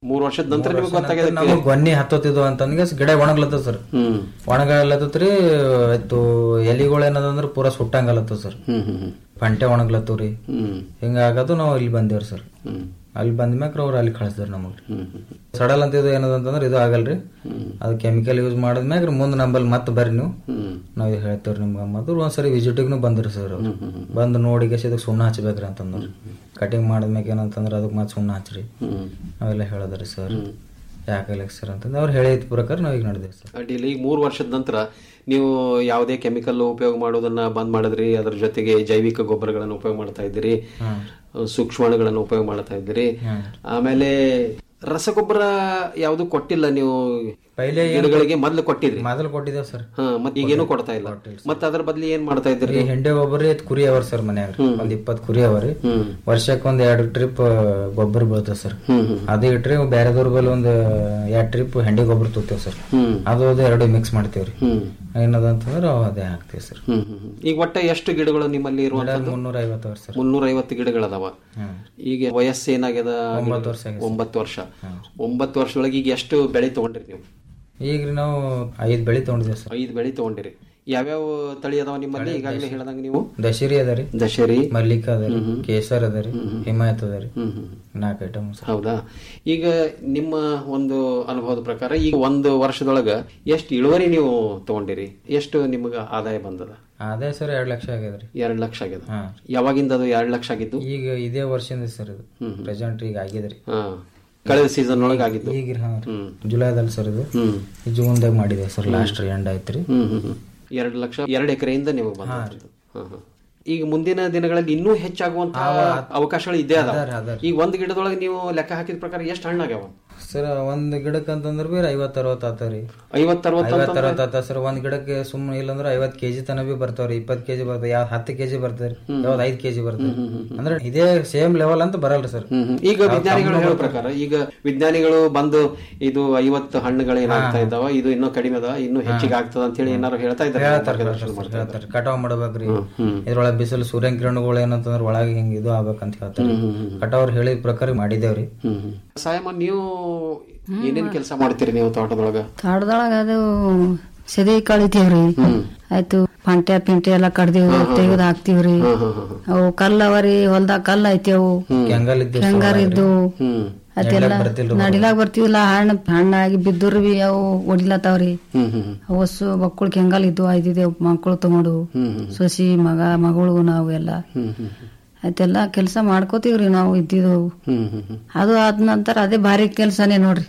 ಮೂರ್ ವರ್ಷದ ನಂತರ ನಿಮಗೆ ಗೊತ್ತಾಗ್ಯದ
ನಮಗ್ ಗೊನ್ನಿ ಹತ್ತೋತಿದ್ವು ಅಂತಂದ್ರೆ ಗಿಡ ಒಣಗ್ಲತ್ತದ ಸರ್
ಹ್ಮ್
ಒಣಗಲತ್ತತ್ರಿ ಆಯ್ತು ಎಲಿಗಳು ಏನದಂದ್ರ ಪೂರಾ ಸುಟ್ಟಂಗಲತ್ತದ ಸರ್
ಹ್ಮ್ ಹ್ಮ್ ಹ್ಮ್
ಪಂಟೆ ಒಣಗ್ಲತ್ತವ್ರಿ
ಹ್ಮ್
ಹಿಂಗಾಗದು ನಾವು ಇಲ್ಲಿ ಬಂದೇವ್ರಿ ಸರ್
ಹ್ಮ್
ಅಲ್ಲಿ ಬಂದ್ಮ್ಯಾಕ್ರ ಅವ್ರು ಅಲ್ಲಿ ಕಳಿಸ್ದಾರ ನಮಗ್
ಹ್ಮ್ ಹ್ಮ್
ಸಡಲ್ ಅಂತ ಇದು ಏನದಂತಂದ್ರೆ ಇದು ಆಗಲ್ರಿ ಅದು ಕೆಮಿಕಲ್ ಯೂಸ್ ಮಾಡಿದ್ಮ್ಯಾಗ ಮುಂದೆ ನಂಬಲ್ಲಿ ಮತ್ತೆ ಬರ್ರಿ ನೀವು
ಹ್ಮ್
ನಾವ್ ಇದು ಹೇಳ್ತೇವ್ರಿ ನಿಮ್ಗೆ ಮತ್ತು ಒಂದ್ಸರಿ ವಿಸಿಟಿಗ್ನು ಬಂದ್ರಿ ಸರ್ ಅವ್ರು ಬಂದು ನೋಡಿ ಇದಕ್ಕೆ ಸುಣ್ಣ ಹಚ್ಬೇಕ್ರಿ ಅಂತಂದ್ರು ಕಟಿಂಗ್ ಮಾಡಿದ್ಮ್ಯಾಗ ಏನಂತಂದ್ರೆ ಅದಕ್ಕೆ ಮತ್ತೆ ಸುಣ್ಣ ಹಚ್ರಿ
ಹ್ಮ್
ನಾವೆಲ್ಲ ಹೇಳದ್ರಿ ಸರ್ ಯಾಕೆ ಸರ್ ಅಂತಂದ್ರೆ ಅವ್ರು ಹೇಳಿದ ಪ್ರಕಾರ ನಾವ್ ಈಗ ನಡೆದೇವೆ ಸರ್
ಅಡ್ಡಿಲ್ಲ ಈಗ ಮೂರು ವರ್ಷದ ನಂತರ ನೀವು ಯಾವುದೇ ಕೆಮಿಕಲ್ ಉಪಯೋಗ ಮಾಡೋದನ್ನ ಬಂದ್ ಮಾಡಿದ್ರಿ ಅದ್ರ ಜೊತೆಗೆ ಜೈವಿಕ ಗೊಬ್ಬರಗಳನ್ನು ಉಪಯೋಗ ಮಾಡ್ತಾ ಇದ್ದೀರಿ ಸೂಕ್ಷ್ಮಾಣುಗಳನ್ನು ಉಪಯೋಗ ಮಾಡ್ತಾ ಇದ್ದೀರಿ ಆಮೇಲೆ ರಸಗೊಬ್ಬರ ಯಾವುದು ಕೊಟ್ಟಿಲ್ಲ ನೀವು
ಪೈಲೆ ಏನ್
ಗಿಡಗಳಿಗೆ ಮೊದ್ಲು ಕೊಟ್ಟಿದ್ರಿ
ಮೊದಲು ಕೊಟ್ಟಿದ್ದೇವೆ ಸರ್
ಹಾ ಮತ್ತೆ ಈಗೇನು ಕೊಡ್ತಾ ಇಲ್ಲ ಮತ್ತೆ ಅದ್ರ ಬದ್ಲಿ ಏನ್ ಮಾಡ್ತಾ ಇದ್ದೀರಿ
ಈ ಹೆಂಡೆ ಗೊಬ್ಬರ ಐತ್ ಕುರಿ ಅವರ್ ಸರ್ ಮನ್ಯಾಗ ಒಂದ್ ಇಪ್ಪತ್ ಕುರಿ ಅವರಿ ವರ್ಷಕ್ಕೆ ಒಂದ್ ಎರಡ್ ಟ್ರಿಪ್ ಗೊಬ್ಬರ ಬೀಳ್ತದೆ ಸರ್ ಅದೇ ಇಟ್ರಿ ಬೇರೆದವ್ರ ಬಲ್ಲಿ ಒಂದ್ ಎರಡ್ ಟ್ರಿಪ್ ಹೆಂಡೆ ಗೊಬ್ಬರ ತೂತೇವ್ ಸರ್
ಹ್ಮ್.
ಅದು ಅದು ಎರಡು ಮಿಕ್ಸ್ ಮಾಡ್ತೇವ್ರಿ
ಹ್ಮ್.
ಏನದಂತಂದ್ರೆ ಅವ್ ಅದೇ ಹಾಕ್ತೇವ್ ಸರ್
ಹ್ಮ್ ಹ್ಮ್ ಹ್ಮ್. ಈಗ ಒಟ್ಟ ಎಷ್ಟು ಗಿಡಗಳು ನಿಮ್ಮಲ್ಲಿ ಇರುವಂತದ್ದು
ಮುನ್ನೂರ ಐವತ್ತು ವರ್ಷ ಸರ್
ಮುನ್ನೂರ ಐವತ್ತು ಗಿಡಗಳದಾವ ಈಗ ವಯಸ್ಸು ಏನಾಗ್ಯದ
ಒಂಬತ್ತು ವರ್ಷ ಆಗ್ಯದ
ಒಂಬತ್ತು ವರ್ಷ ಒಂಬತ್ತು ವರ್ಷದೊಳಗೆ ಈಗ ಎಷ್ಟು ಬೆಳೆ ತಗೊಂಡ್ರಿ ನೀವು
ಈಗ್ರಿ ನಾವು ಐದ್ ಬೆಳಿ ತಗೊಂಡಿದ್ದೇವೆ ಸರ್
ಐದು ಬೆಳೆ ತಗೊಂಡಿರಿ ಯಾವ್ಯಾವ ತಳಿ ಅದಾವ ನಿಮ್ಮಲ್ಲಿ ಈಗಾಗಲೇ ಹೇಳ್ದಂಗ ನೀವು
ದಶೇರಿ ಅದರಿ
ದಶೇರಿ
ಮಲ್ಲಿಕ ಅದರಿ ಕೇಸರ್ ಅದರಿ ಹಿಮಾಯತ್ ಅದರಿ ನಾಲ್ಕು ಐಟಮ್
ಹೌದಾ ಈಗ ನಿಮ್ಮ ಒಂದು ಅನುಭವದ ಪ್ರಕಾರ ಈಗ ಒಂದು ವರ್ಷದೊಳಗ ಎಷ್ಟು ಇಳುವರಿ ನೀವು ತಗೊಂಡಿರಿ ಎಷ್ಟು ನಿಮಗ ಆದಾಯ ಬಂದದ
ಅದೇ ಸರ್ ಎರಡ್ ಲಕ್ಷ ಆಗ್ಯದ್ರಿ
ಎರಡ್ ಲಕ್ಷ ಆಗ್ಯದ
ಹಾ.
ಯಾವಾಗಿಂದ ಅದು ಎರಡ್ ಲಕ್ಷ ಆಗಿದ್ದು
ಈಗ ಇದೇ ವರ್ಷದಿಂದ ಸರ್ ಇದು ಪ್ರೆಸೆಂಟ್ ಈಗ ಆಗಿದ್ರಿ
ಹಾ ಕಳೆದ ಸೀಸನ್ ಒಳಗೆ ಆಗಿದ್ದು
ಈಗ ಹಾ ರೀ. ಜುಲೈದಲ್ಲಿ ಸರ್ ಇದು ಈ ಜೂನ್ದಾಗ ಮಾಡಿದೆ ಸರ್ ಲಾಸ್ಟ್ ಎಂಡ್ ಆಯ್ತ್ರಿ
ಹ್ಮ್ ಹ್ಮ್ ಹ್ಮ್ ಎರಡು ಲಕ್ಷ ಎರಡು ಎಕರೆಯಿಂದ ನಿಮಗೆ ಬಂದ ಈಗ ಮುಂದಿನ ದಿನಗಳಲ್ಲಿ ಇನ್ನೂ ಹೆಚ್ಚಾಗುವಂತ ಅವಕಾಶಗಳು ಇದೆ ಅದ
ಅದಾರಿ, ಅದಾರಿ.
ಈಗ ಒಂದ್ ಗಿಡದೊಳಗೆ ನೀವು ಲೆಕ್ಕ ಹಾಕಿದ ಪ್ರಕಾರ ಎಷ್ಟು ಹಣ್ಣಾಗ್ಯಾವ
ಸರ್ ಒಂದ್ ಗಿಡಕ್ಕೆ ಅಂತಂದ್ರ ಬಿ ಐವತ್ ಅರವತ್ ಆತಾವ್ರಿ
ಐವತ್ ಅರವತ್
ಐವತ್
ಅಂತಂದ್ರೆ?
ಅರವತ್ ಆತ ಸರ್ ಒಂದ್ ಗಿಡಕ್ಕೆ ಸುಮ್ಮನೆ ಇಲ್ಲಂದ್ರ ಐವತ್ ಕೆಜಿ ತನ ಬಿ ಬರ್ತಾವ್ರಿ ಇಪ್ಪತ್ ಕೆಜಿ ಬರ್ತಾವ ಯಾವ್ದ್ ಹತ್ತು ಕೆಜಿ ಬರ್ತಾವ್ರಿ ಯಾವ್ದ್ ಐದ್ ಕೆಜಿ ಬರ್ತಾವ ಅಂದ್ರೆ ಇದೇ ಸೇಮ್ ಲೆವೆಲ್ ಅಂತ ಬರಲ್ರಿ ಸರ್
ಈಗ ವಿಜ್ಞಾನಿಗಳು ಹೇಳೋ ಪ್ರಕಾರ ಈಗ ವಿಜ್ಞಾನಿಗಳು ಬಂದು ಇದು ಐವತ್ತು ಹಣ್ಣುಗಳು ಏನಾಗ್ತಾ ಇದಾವ ಇದು ಇನ್ನೂ ಕಡಿಮೆ ಅದ ಇನ್ನೂ ಹೆಚ್ಚಿಗೆ ಆಗ್ತದ ಅಂತ ಹೇಳಿ ಏನಾರು ಹೇಳ್ತಾ ಇದ್ದಾರೆ ಮಾರ್ಗದರ್ಶನ ಮಾಡ್ತಾ ಇದ್ದಾರೆ.
ಹೇಳ್ತಾರೆ ಕಟಾವ್ ಮಾಡ್ಬೇಕ್ರಿ ಇದ್ರೊಳಗೆ ಬಿಸಿಲು ಸೂರ್ಯ ಕಿರಣಗಳು ಏನಂತಂದ್ರ ಒಳಗೆ ಹಿಂಗ್ ಇದು ಆಗ್ಬೇಕಂತ ಹೇಳ್ತಾರೆ ಕಟಾವ್ ಹೇಳಿದ ಪ್ರಕಾರ ಮಾಡಿದೇವ್ರಿ
ಸಾಯಮ್ಮ ನೀವು ಏನೇನ್ ಕೆಲಸ ಮಾಡ್ತೀರಿ ನೀವು ತೋಟದೊಳಗ
ತೋಟದೊಳಗ ಅದು ಸದಿ ಕಳಿತೀವ್ರಿ ಆಯ್ತು ಪಂಟೆ ಪಿಂಟೆ ಎಲ್ಲ ಕಡ್ದೀವಿ ತೆಗೆದು ಹಾಕ್ತಿವ್ರಿ ಅವು ಕಲ್ಲ ಅವರಿ ಹೊಲ್ದಾಗ ಕಲ್ಲ ಐತಿ ಅವು
ಕೆಂಗಲ್ ಇದ್ದು
ಹೆಂಗಾರ ಇದ್ದು ಅದೆಲ್ಲ
ನಡಿಲಾಕ್ ಬರ್ತಿಲ್ರಿ
ನಡಿಲಾಕ್ ಬರ್ತೀವಲ್ಲ ಹಣ್ಣು ಹಣ್ಣಾಗಿ ಬಿದ್ದರು ಬಿ ಅವು ಒಡಿಲತ್ತಾವ್ರಿ ಹೊಸು ಮಕ್ಕಳು ಕೆಂಗಲ್ ಇದ್ದು ಐದಿದೆ ಮಕ್ಕಳು ತಗೊಂಡು ಸೊಸಿ ಮಗ ಮಗಳು ನಾವು ಎಲ್ಲ ಆಯ್ತೆಲ್ಲ ಕೆಲಸ ಮಾಡ್ಕೋತೀವ್ರಿ ನಾವು ಇದ್ದಿದ್ದು ಅದು ಆದ ನಂತರ ಅದೇ ಭಾರಿ ಕೆಲ್ಸನೇ ನೋಡ್ರಿ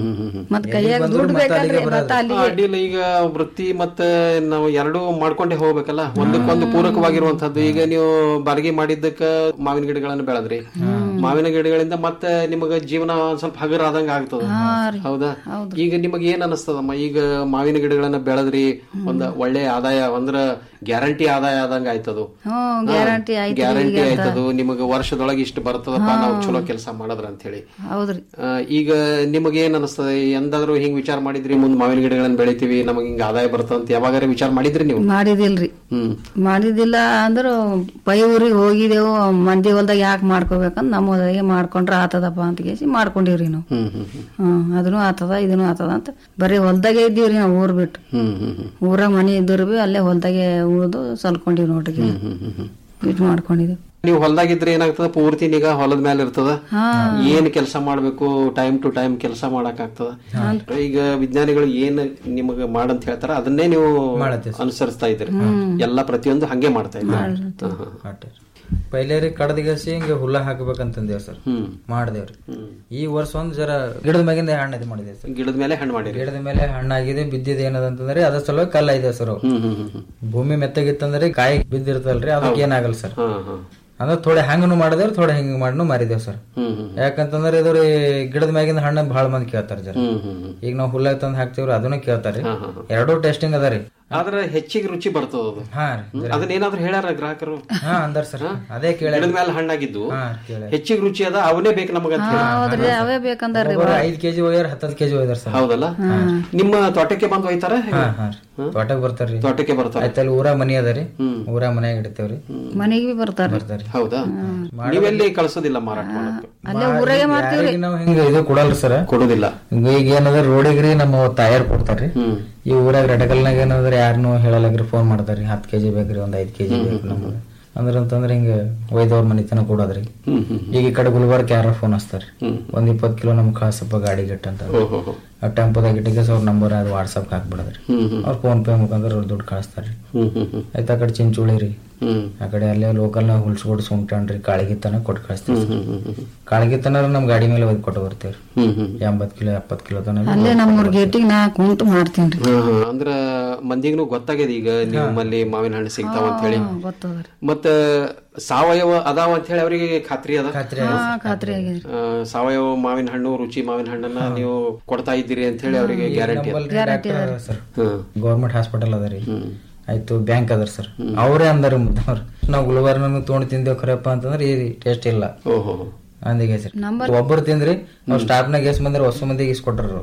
ಮತ್ ಕೈಯಾಗ ದುಡ್ಡು ಬೇಕಲ್ರಿ ಮತ್ತ
ಆ,
ಅಲ್ಲಿಗೆ
ಅಡ್ಡಿಲ್ಲ ಈಗ ವೃತ್ತಿ ಮತ್ತೆ ನಾವು ಎರಡೂ ಮಾಡ್ಕೊಂಡೇ ಹೋಗ್ಬೇಕಲ್ಲ ಒಂದಕ್ಕೊಂದು ಪೂರಕವಾಗಿರುವಂತದ್ದು ಈಗ ನೀವು ಬಾಡಿಗೆ ಮಾಡಿದ್ದಕ್ಕ ಮಾವಿನ ಗಿಡಗಳನ್ನು ಬೆಳೆದ್ರಿ ಮಾವಿನ ಗಿಡಗಳಿಂದ ಮತ್ತೆ ನಿಮಗ ಜೀವನ ಒಂದ್ ಸ್ವಲ್ಪ ಹಗರ ಆದಂಗ ಆಗ್ತದ ಹೌದಾ ಈಗ ನಿಮಗೆ ಏನ್ ಅನಸ್ತದಮ್ಮ ಈಗ ಮಾವಿನ ಗಿಡಗಳನ್ನ ಬೆಳೆದ್ರಿ ಒಂದ್ ಒಳ್ಳೆ ಆದಾಯ ಅಂದ್ರ ಗ್ಯಾರಂಟಿ ಆದಾಯ ಆದಂಗ ಆಯ್ತದು
ಹ್ಮ್ ಗ್ಯಾರಂಟಿ ಆಯ್ತು
ಗ್ಯಾರಂಟಿ ಆಯ್ತದು ನಿಮಗ ವರ್ಷದೊಳಗೆ ಇಷ್ಟು ಬರ್ತದಪ್ಪ ನಾವು ಚಲೋ ಕೆಲಸ ಮಾಡದ್ರ ಅಂತ ಹೇಳಿ
ಹೌದ್ರಿ
ಆ, ಈಗ ನಿಮಗೆ ಏನ್ ಅನಿಸ್ತದೆ ಎಂದಾದ್ರೂ ಹಿಂಗ್ ವಿಚಾರ ಮಾಡಿದ್ರಿ ಮುಂದ್ ಮಾವಿನ ಗಿಡಗಳನ್ನ ಬೆಳಿತೀವಿ ನಮಗೆ ಹಿಂಗ ಆದಾಯ ಬರ್ತದ ಅಂತ ಯಾವಾಗಾರ ವಿಚಾರ ಮಾಡಿದ್ರಿ ನೀವು
ಮಾಡಿದಿಲ್ರಿ
ಹ್ಮ್
ಮಾಡಿದಿಲ್ಲ ಅಂದ್ರ ಪೈ ಊರಿಗೆ ಹೋಗಿದೆವು ಮಂದಿ ಹೊಲ್ದಾಗ ಯಾಕೆ ಮಾಡ್ಕೋಬೇಕಂತ ನಮ್ಮ ಹೊಲ್ದಾಗೆ ಮಾಡ್ಕೊಂಡ್ರ ಆತದಪ್ಪ ಅಂತ ಕೇಸಿ ಮಾಡ್ಕೊಂಡಿವ್ರಿ ನಾವು
ಹ್ಮ್ ಹ್ಮ್ ಹ್ಮ್
ಹ್ಮ್ ಅದನ್ನು ಆತದ ಇದನ್ನು ಆತದ ಅಂತ ಬರೀ ಹೊಲ್ದಾಗೆ ಇದ್ದೀವ್ರಿ ನಾವು ಊರ್ ಬಿಟ್ಟು
ಹ್ಮ್ ಹ್ಮ್ ಹ್ಮ್
ಊರಾಗ ಮನಿ ಇದ್ರು ಬಿ ಅಲ್ಲೇ ಹೊಲ್ದಾಗೆ ಉಳ್ದು ಸಲ್ಕೊಂಡಿವ್ ನೋಡ್ರಿ ಇಟ್ ಮಾಡ್ಕೊಂಡಿದ್ದೀವಿ
ನೀವು ಹೊಲ್ದಾಗಿದ್ರೆ ಏನಾಗ್ತದ ಪೂರ್ತಿ ನಿಗಾ ಹೊಲದ ಮೇಲೆ ಇರ್ತದ
ಹಾ.
ಏನ್ ಕೆಲಸ ಮಾಡ್ಬೇಕು ಟೈಮ್ ಟು ಟೈಮ್ ಕೆಲಸ ಮಾಡಕ್ ಆಗ್ತದ ಈಗ ವಿಜ್ಞಾನಿಗಳು ಏನ್ ನಿಮಗ ಮಾಡಂತ ಹೇಳ್ತಾರ ಅದನ್ನೇ ನೀವು ಅನುಸರಿಸ್ತಾ ಇದ್ರಿ ಎಲ್ಲಾ ಪ್ರತಿಯೊಂದು ಹಂಗೆ ಮಾಡ್ತಾ ಇದ್ರಿ ಹಾ, ಹಾ.
ಪೈಲೆ ರೀ ಕಡದಿಗಸಿ ಹಿಂಗ ಹುಲ್ಲ ಹಾಕ್ಬೇಕಂತಂದೇವ್ ಸರ್
ಹ್ಮ್
ಮಾಡ್ದೇವ್ರಿ ಈ ವರ್ಷ ಒಂದ್ ಜರ ಗಿಡದ ಮ್ಯಾಗಿಂದ ಹಣ್ಣು ಇದು ಮಾಡಿದೇವ್ ಸರ್
ಗಿಡದ ಮೇಲೆ ಹಣ್ಣು ಮಾಡಿರಿ
ಗಿಡದ ಮೇಲೆ ಹಣ್ಣಾಗಿದೆ ಬಿದ್ದಿದೆ ಏನದಂತಂದ್ರೆ ಅದ್ರ ಸಲುವಾಗಿ ಕಲ್ಲ ಇದೆ ಸರ್ ಅವು.
ಹ್ಮ್ ಹ್ಮ್ ಹ್ಮ್ ಹ್ಮ್
ಭೂಮಿ ಮೆತ್ತಗಿತ್ತಂದ್ರೆ ಕಾಯಿ ಬಿದ್ದಿರ್ತಲ್ರಿ ಅದಕ್ಕೆ ಏನಾಗಲ್ಲ ಸರ್
ಹಾ ಹಾ
ಅಂದ್ರೆ ಥೋಡೆ ಹಂಗನು ಮಾಡಿದೇವ್ರಿ ಥೋಡೆ ಹಿಂಗ ಮಾಡಿನು ಮಾರಿದೇವ್ ಸರ್
ಹ್ಮ್ ಹ್ಮ್
ಯಾಕಂತಂದ್ರೆ ಇದು ರೀ ಗಿಡದ ಮ್ಯಾಗಿಂದ ಹಣ್ಣು ಬಹಳ ಮಂದಿ ಕೇಳ್ತಾರ ಜರ
ಹ್ಮ್ ಹ್ಮ್ ಹ್ಮ್
ಈಗ ನಾವು ಹುಲ್ಲ ತಂದ್ ಹಾಕ್ತಿವ್ರಿ ಅದನ್ನು ಕೇಳ್ತಾರಿ
ಹಾ, ಹಾ, ಹಾ.
ಎರಡೂ ಟೆಸ್ಟಿಂಗ್ ಅದ ರೀ
ಆದ್ರೆ ಹೆಚ್ಚಿಗೆ ರುಚಿ ಬರ್ತದ ಅದು
ಹಾ
ಹ್ಮ್. ಅದನ್ನೇನಾದ್ರೂ ಹೇಳ್ಯಾರ ಗ್ರಾಹಕರು
ಹಾ ಅಂದಾರ ಸರ್ ಅದೇ ಕೇಳ
ಗಿಡದ ಮೇಲೆ ಹಣ್ಣಾಗಿದ್ದು
ಕೇಳ್ಯಾರ.
ಹೆಚ್ಚಿಗೆ ರುಚಿ ಅದ ಅವನೇ ಬೇಕು ನಮಗಂತ ಹೇಳಿ
ಹೌದ್ರಿ ಅವೇ ಬೇಕಂದಾರ್ರಿ
ಐದ್ ಕೆಜಿ ಒಯ್ಯಾರ ಹತ್ತತ್ತು ಕೆಜಿ ಒಯ್ದಾರ ಸರ್
ಹೌದಲ್ಲ ನಿಮ್ಮ ತೋಟಕ್ಕೆ ಬಂದು ಒಯ್ತಾರ
ಹಾ ಹಾ ರೀ. ತೋಟಕ್ಕೆ ಬರ್ತಾರ್ರಿ
ತೋಟಕ್ಕೆ ಬರ್ತಾರ
ಆಯ್ತು ಅಲ್ಲಿ ಊರ ಮನಿ ಅದ ರೀ ಊರ ಮನ್ಯಾಗ ಇಡ್ತೇವ್ರಿ
ಮನೆಗೆ ಬಿ ಬರ್ತಾರ
ಬರ್ತಾರ್ರಿ
ಹೌದಾ ನೀವೆಲ್ಲಿ ಕಳ್ಸೋದಿಲ್ಲ ಮಾರಾಟ ಮಾಡಕ್ಕೆ
ಅಲ್ಲೇ ಊರಾಗೆ ಮಾಡ್ತೀವ್ರಿ
ಯಾರಿಗ್ ನಾವ್ ಹಿಂಗ ಇದು ಕೊಡಲ್ರಿ ಸರ್
ಕೊಡೋದಿಲ್ಲ
ಈಗ ಏನದ ರೋಡಿಗ್ರಿ ನಮ್ಮ ತಯಾರ್ ಕೊಡ್ತಾರ್ರಿ ಈ ಊರಾಗ ರೆಡಕಲ್ನಾಗ ಏನಂದ್ರ ಯಾರನ್ನು ಹೇಳಲಾಗ್ರಿ ಫೋನ್ ಮಾಡ್ತಾರ್ರಿ ಹತ್ತು ಕೆಜಿ ಬೇಕ್ರಿ ಒಂದ್ ಐದ್ ಕೆಜಿ ಬೇಕು ನಮ್ಗೆ ಅಂದ್ರ ಅಂತಂದ್ರ ಹಿಂಗ ಒಯ್ದವ್ರ ಮನಿ ತನ ಕೊಡೋದ್ರಿ ಈಗ ಈ ಕಡೆ ಗುಲ್ಬರ್ಗ ಯಾರ ಫೋನ್ ಹಚ್ತಾರ್ರಿ ಒಂದ್ ಇಪ್ಪತ್ ಕಿಲೋ ನಮ್ಗೆ ಕಳ್ಸಪ್ಪ ಗಾಡಿ ಗಿಟ್ಟ ಅಂತ ಆ ಟೆಂಪೋದಾಗ ಇಟ್ಟಿಗೆ ಅವ್ರ ನಂಬರ್ ಅದು ವಾಟ್ಸಪ್ ಹಾಕ್ಬಿಡದ್ರಿ ಅವ್ರ ಫೋನ್ ಪೇ ಮುಖಾಂತರ ಅವ್ರ ದುಡ್ಡು ಕಳಿಸ್ತಾರ್ರಿ ಆಯ್ತು ಆ ಕಡೆ ಚಿಂಚೋಳಿ ರೀ ಆ ಕಡೆ ಅಲ್ಲೇ ಲೋಕಲ್ ನಾಗ ಹುಲ್ಸ್ಕೊಡ್ ಸುಂಟಣ್ರಿ ಕಾಳಿಗಿತ್ತನ ಕೊಟ್ಟು ಕಳಿಸ್ತೀವಿ ಕಾಳಿಗಿತ್ತನ ನಮ್ ಗಾಡಿ ಮೇಲೆ ಒಯ್ದು ಕೊಟ್ಟು ಬರ್ತೀವ್ರಿ ಎಂಬತ್ ಕಿಲೋ ಎಪ್ಪತ್ ಕಿಲೋ ತನ
ಅಲ್ಲೇ ನಮ್ಮೂರ್ ಗೇಟಿಗೆ ನಾ ಕುಂತು ಮಾಡ್ತೀನಿ
ಹಾ, ಹಾ. ಅಂದ್ರ ಮಂದಿಗೂ ಗೊತ್ತಾಗ್ಯದ ಈಗ ನಿಮ್ಮಲ್ಲಿ ಮಾವಿನ ಹಣ್ಣು ಸಿಗ್ತಾವ ಅಂತ ಹೇಳಿ
ಗೊತ್ತದ್ರಿ
ಮತ್ತ ಸಾವಯವ ಅದಾವ ಅಂತ ಹೇಳಿ ಅವರಿಗೆ ಖಾತ್ರಿ ಅದ
ಹಾ ಖಾತ್ರಿ ಆಗ್ಯದ್ರಿ
ಆ, ಸಾವಯವ ಮಾವಿನ ಹಣ್ಣು ರುಚಿ ಮಾವಿನ ಹಣ್ಣನ್ನ ನೀವು ಕೊಡ್ತಾ ಇದ್ದೀರಿ ಅಂತ ಹೇಳಿ ಅವರಿಗೆ ಗ್ಯಾರಂಟಿ
ಸರ್ ಗೌರ್ಮೆಂಟ್ ಹಾಸ್ಪಿಟಲ್ ಅದ ರೀ ಆಯ್ತು ಬ್ಯಾಂಕ್ ಅದರ್ ಸರ್ ಅವರೇ ಅಂದಾರ ಮುದ್ದವ್ರು ನಾವು ಗುಲ್ಬರ್ಗ ತೊಗೊಂಡು ತಿಂದೇವ್ ಖರಪ್ಪ ಅಂತಂದ್ರೆ ಈ ಟೇಸ್ಟ್ ಇಲ್ಲ
ಓಹೋ
ಅಂದಿಗೆ ಸರ್
Number-
ಒಬ್ಬರು ತಿಂದ್ರಿ ನಾವ್ ಸ್ಟಾಫ್ ನಾಗ ಎಷ್ಟ್ ಬಂದ್ರೆ ಹೊಸ ಮಂದಿಗೆ ಇಸ್ ಕೊಟ್ರ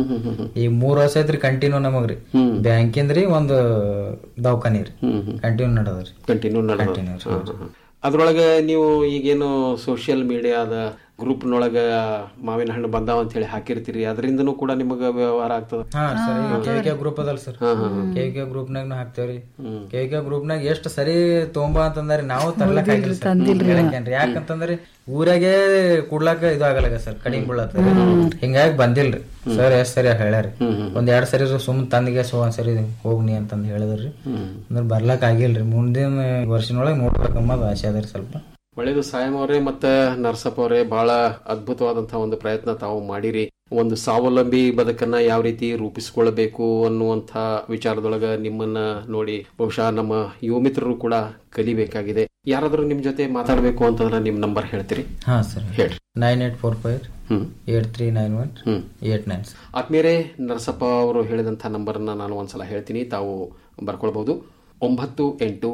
ಈ ಮೂರ್ ವರ್ಷ ಐತ್ರಿ ಕಂಟಿನ್ಯೂ ನಮಗ್ರಿ ಬ್ಯಾಂಕಿಂದ್ರಿ ಒಂದು ದವಾಖಾನಿ ರೀ ಕಂಟಿನ್ಯೂ ನಡದ್ರಿ
ಕಂಟಿನ್ಯೂ
Continue,
ಅದ್ರೊಳಗ ನೀವು ಈಗೇನು ಸೋಷಿಯಲ್ ಮೀಡಿಯಾದ ಗ್ರೂಪ್ನೊಳಗ ಮಾವಿನ ಹಣ್ಣು ಬಂದಾವ ಅಂತ ಹೇಳಿ ಹಾಕಿರ್ತೀರಿ ಅದರಿಂದನೂ ಕೂಡ ನಿಮಗ ವ್ಯವಹಾರ ಆಗ್ತದ
ಹಾ ಸರ್ ಕೆ ಕೆ ಗ್ರೂಪ್ ಅದಲ್ ಸರ್ ಕೆ ಕೆ ಗ್ರೂಪ್ ನಾಗ ನಾವು ಹಾಕ್ತೇವ್ರಿ ಕೆ ಕೆ ಗ್ರೂಪ್ ನಾಗ ಎಷ್ಟ್ ಸರಿ ತೊಂಬ ಅಂತಂದ್ರಿ ನಾವು ತರ್ಲಕ್ ಆಗಿಲ್ಲ ಸರ್ ಯಾಕಂತಂದ್ರಿ ಊರಾಗೆ ಕುಡ್ಲಾಕ ಇದು ಆಗಲ್ಲ ಸರ್ ಕಡಿಮೆ ಬೀಳತ್ತ ಹಿಂಗಾಗಿ ಬಂದಿಲ್ರಿ ಸರ್ ಎಷ್ಟ್ ಸರಿ ಹೇಳ್ಯಾರಿ ಒಂದ್ ಎರಡ್ ಸರಿ ಸುಮ್ ತಂದಿಗೆ ಸೊ ಒಂದ್ ಸರಿ ಹೋಗ್ನಿ ಅಂತಂದ್ ಹೇಳಿದ್ರಿ ಅಂದ್ರೆ ಬರ್ಲಾಕ್ ಆಗಿಲ್ರಿ ಮುಂದಿನ ವರ್ಷನೊಳಗೆ ನೋಡ್ಬೇಕಂಬದ್ ಆಸೆ ಅದ್ರಿ ಸ್ವಲ್ಪ
ಒಳ್ಳೇದು ಸಾಯಂ ಅವರೇ ಮತ್ತೆ ನರಸಪ್ಪ ಅವರೇ ಬಹಳ ಅದ್ಭುತವಾದಂತಹ ಒಂದು ಪ್ರಯತ್ನ ತಾವು ಮಾಡಿರಿ ಒಂದು ಸ್ವಾವಲಂಬಿ ಬದುಕನ್ನ ಯಾವ ರೀತಿ ರೂಪಿಸಿಕೊಳ್ಳಬೇಕು ಅನ್ನುವಂಥ ವಿಚಾರದೊಳಗ ನಿಮ್ಮನ್ನ ನೋಡಿ ಬಹುಶಃ ನಮ್ಮ ಯುವ ಮಿತ್ರರು ಕೂಡ ಕಲಿಬೇಕಾಗಿದೆ ಯಾರಾದ್ರೂ ನಿಮ್ ಜೊತೆ ಮಾತಾಡ್ಬೇಕು ಅಂತಂದ್ರೆ ನಿಮ್ ನಂಬರ್ ಹೇಳ್ತೀರಿ
ಹಾ ಸರ್
ಹೇಳ್ರಿ
nine eight four five eight three nine one eight nine
ಆತ್ಮೀಯರೇ ನರಸಪ್ಪ ಅವರು ಹೇಳಿದಂಥ ನಂಬರನ್ನ ನಾನು ಒಂದ್ಸಲ ಹೇಳ್ತೀನಿ ತಾವು ಬರ್ಕೊಳ್ಬಹುದು ಒಂಬತ್ತು ಎಂಟು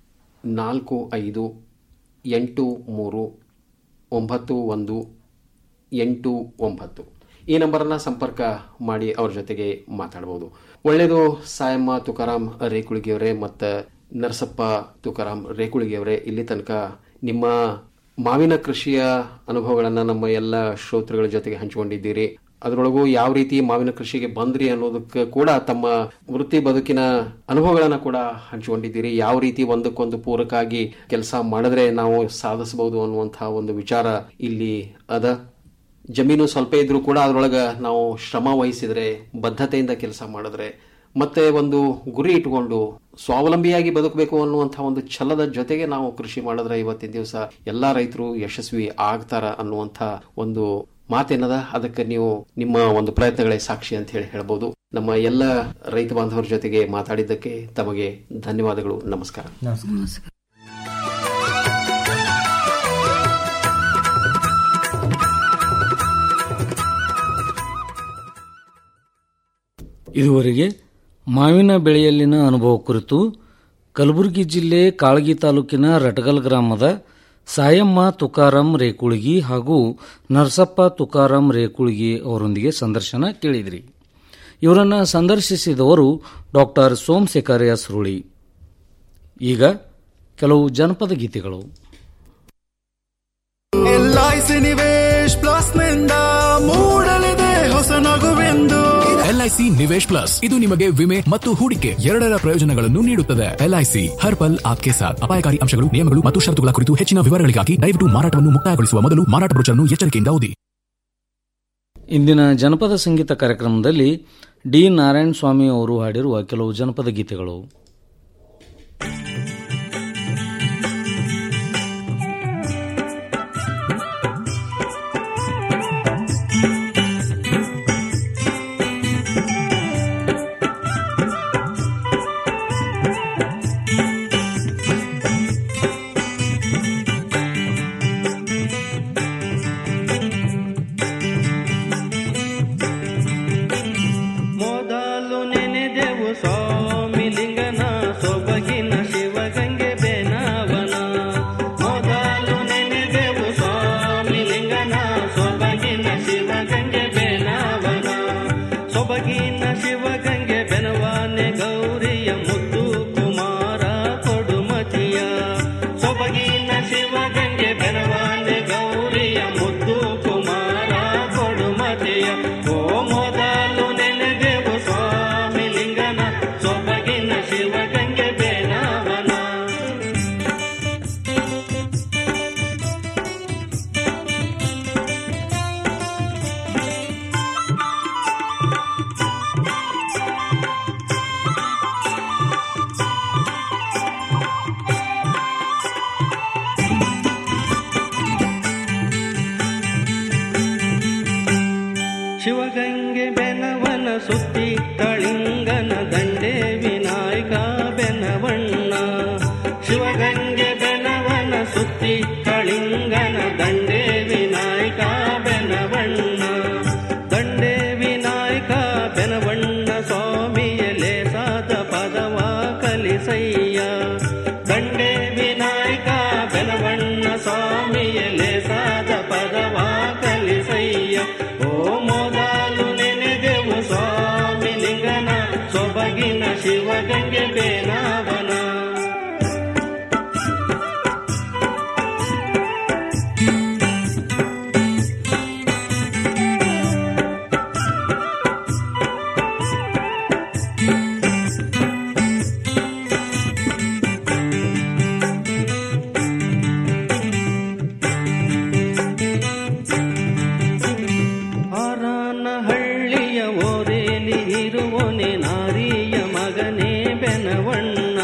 ನಾಲ್ಕು ಐದು ಎಂಟು ಮೂರು ಒಂಬತ್ತು ಒಂದು ಎಂಟು ಒಂಬತ್ತು ಈ ನಂಬರನ್ನ ಸಂಪರ್ಕ ಮಾಡಿ ಅವ್ರ ಜೊತೆಗೆ ಮಾತಾಡಬಹುದು ಒಳ್ಳೆಯದು ಸಾಯಮ್ಮ ತುಕಾರಾಮ್ ರೇಕುಳಿಗೆಯವರೇ ಮತ್ತು ನರಸಪ್ಪ ತುಕಾರಾಮ್ ರೇಕುಳಿಗೆಯವರೇ ಇಲ್ಲಿ ತನಕ ನಿಮ್ಮ ಮಾವಿನ ಕೃಷಿಯ ಅನುಭವಗಳನ್ನ ನಮ್ಮ ಎಲ್ಲ ಶ್ರೋತೃಗಳ ಜೊತೆಗೆ ಹಂಚಿಕೊಂಡಿದ್ದೀರಿ ಅದರೊಳಗೂ ಯಾವ ರೀತಿ ಮಾವಿನ ಕೃಷಿಗೆ ಬಂದ್ರಿ ಅನ್ನೋದಕ್ಕೆ ಕೂಡ ತಮ್ಮ ವೃತ್ತಿ ಬದುಕಿನ ಅನುಭವಗಳನ್ನ ಕೂಡ ಹಂಚಿಕೊಂಡಿದ್ದೀರಿ ಯಾವ ರೀತಿ ಒಂದಕ್ಕೊಂದು ಪೂರಕಾಗಿ ಕೆಲಸ ಮಾಡಿದ್ರೆ ನಾವು ಸಾಧಿಸಬಹುದು ಅನ್ನುವಂತಹ ಒಂದು ವಿಚಾರ ಇಲ್ಲಿ ಅದ ಜಮೀನು ಸ್ವಲ್ಪ ಇದ್ರೂ ಕೂಡ ಅದರೊಳಗ ನಾವು ಶ್ರಮ ವಹಿಸಿದ್ರೆ ಬದ್ಧತೆಯಿಂದ ಕೆಲಸ ಮಾಡಿದ್ರೆ ಮತ್ತೆ ಒಂದು ಗುರಿ ಇಟ್ಕೊಂಡು ಸ್ವಾವಲಂಬಿಯಾಗಿ ಬದುಕಬೇಕು ಅನ್ನುವಂಥ ಒಂದು ಛಲದ ಜೊತೆಗೆ ನಾವು ಕೃಷಿ ಮಾಡಿದ್ರೆ ಇವತ್ತಿನ ದಿವಸ ಎಲ್ಲಾ ರೈತರು ಯಶಸ್ವಿ ಆಗ್ತಾರ ಅನ್ನುವಂಥ ಒಂದು ಮಾತೇನದ ಅದಕ್ಕೆ ನೀವು ನಿಮ್ಮ ಒಂದು ಪ್ರಯತ್ನಗಳೇ ಸಾಕ್ಷಿ ಅಂತ ಹೇಳಿ ಹೇಳ್ಬೋದು ನಮ್ಮ ಎಲ್ಲ ರೈತ ಬಾಂಧವರ ಜೊತೆಗೆ ಮಾತಾಡಿದ್ದಕ್ಕೆ ತಮಗೆ ಧನ್ಯವಾದಗಳು ನಮಸ್ಕಾರ
ನಮಸ್ಕಾರ
ಇದುವರೆಗೆ ಮಾವಿನ ಬೆಳೆಯಲ್ಲಿನ ಅನುಭವ ಕುರಿತು ಕಲಬುರಗಿ ಜಿಲ್ಲೆ ಕಾಳಗಿ ತಾಲೂಕಿನ ರಟಗಲ್ ಗ್ರಾಮದ ಸಾಯಮ್ಮ ತುಕಾರಾಂ ರೇಕುಳಗಿ ಹಾಗೂ ನರಸಪ್ಪ ತುಕಾರಾಂ ರೇಕುಳಗಿ ಅವರೊಂದಿಗೆ ಸಂದರ್ಶನ ಕೇಳಿದ್ರಿ ಇವರನ್ನು ಸಂದರ್ಶಿಸಿದವರು ಡಾಕ್ಟರ್ ಸೋಮಶೇಖರ್ ಎಸ್ ರೂಳಿ ಈಗ ಕೆಲವು ಜನಪದ ಗೀತೆಗಳು
ಎಲ್ಐಸಿ ನಿವೇಶ್ ಪ್ಲಸ್ ನಿಂದ ಮೂಡಲಿದೆ ಹೊಸ ನಗುವೆಂದು
ಎಲ್ಐಸಿ ನಿವೇಶ್ ಪ್ಲಸ್ ಇದು ನಿಮಗೆ ವಿಮೆ ಮತ್ತು ಹೂಡಿಕೆ ಎರಡರ ಪ್ರಯೋಜನಗಳನ್ನು ನೀಡುತ್ತದೆ ಎಲ್ಐಸಿ ಹರ್ ಪಲ್ ಆಪ್ಕೆ ಸಾಥ್ ಅಪಾಯಕಾರಿ ಅಂಶಗಳು ನಿಯಮಗಳು ಮತ್ತು ಷರತ್ತುಗಳ ಕುರಿತು ಹೆಚ್ಚಿನ ವಿವರಗಳಿಗಾಗಿ ದಯವಿಟ್ಟು ಮಾರಾಟವನ್ನು ಮುಕ್ತಾಯಗೊಳಿಸುವ ಮೊದಲು ಮಾರಾಟ ಬ್ರೋಚರ್ನ್ನು ಎಚ್ಚರಿಕೆಯಿಂದ ಓದಿ
ಇಂದಿನ ಜನಪದ ಸಂಗೀತ ಕಾರ್ಯಕ್ರಮದಲ್ಲಿ ಡಿ ನಾರಾಯಣ ಸ್ವಾಮಿ ಅವರು ಹಾಡಿರುವ ಕೆಲವು ಜನಪದ ಗೀತೆಗಳು
ಮೊದಲು ನೆನೆದೆವು ಸ್ವಾಮಿ ಲಿಂಗ
ಮೂರ್ತಿ ಕಳಿಂಗನ ದಂಡೆ ವಿನಾಯಕ ಬೆನವಣ್ಣ ದಂಡೆ ವಿನಾಯಕ ಬೆನವಣ್ಣ ಸ್ವಾಮಿಯ ಲೇಸಾದ ಪದವ ಕಲಿಸಯ್ಯ ದಂಡೆ ವಿನಾಯಕ ಬೆನವಣ್ಣ ಸ್ವಾಮಿಯ ಲೇಸಾದ ಪದವ ಕಲಿಸಯ್ಯ ಓ ಮೊದಲು ನೆನೆದೆವು ಸ್ವಾಮಿ ಲಿಂಗನ ಸೊಬಗಿನ ಶಿವಗಂಗೆ ಬೇನಾವನ ಹಳ್ಳಿಯ ಓರೇಲಿ ಇರುವನೆ ನಾರಿಯ ಮಗನೇ ಬೆನವಣ್ಣ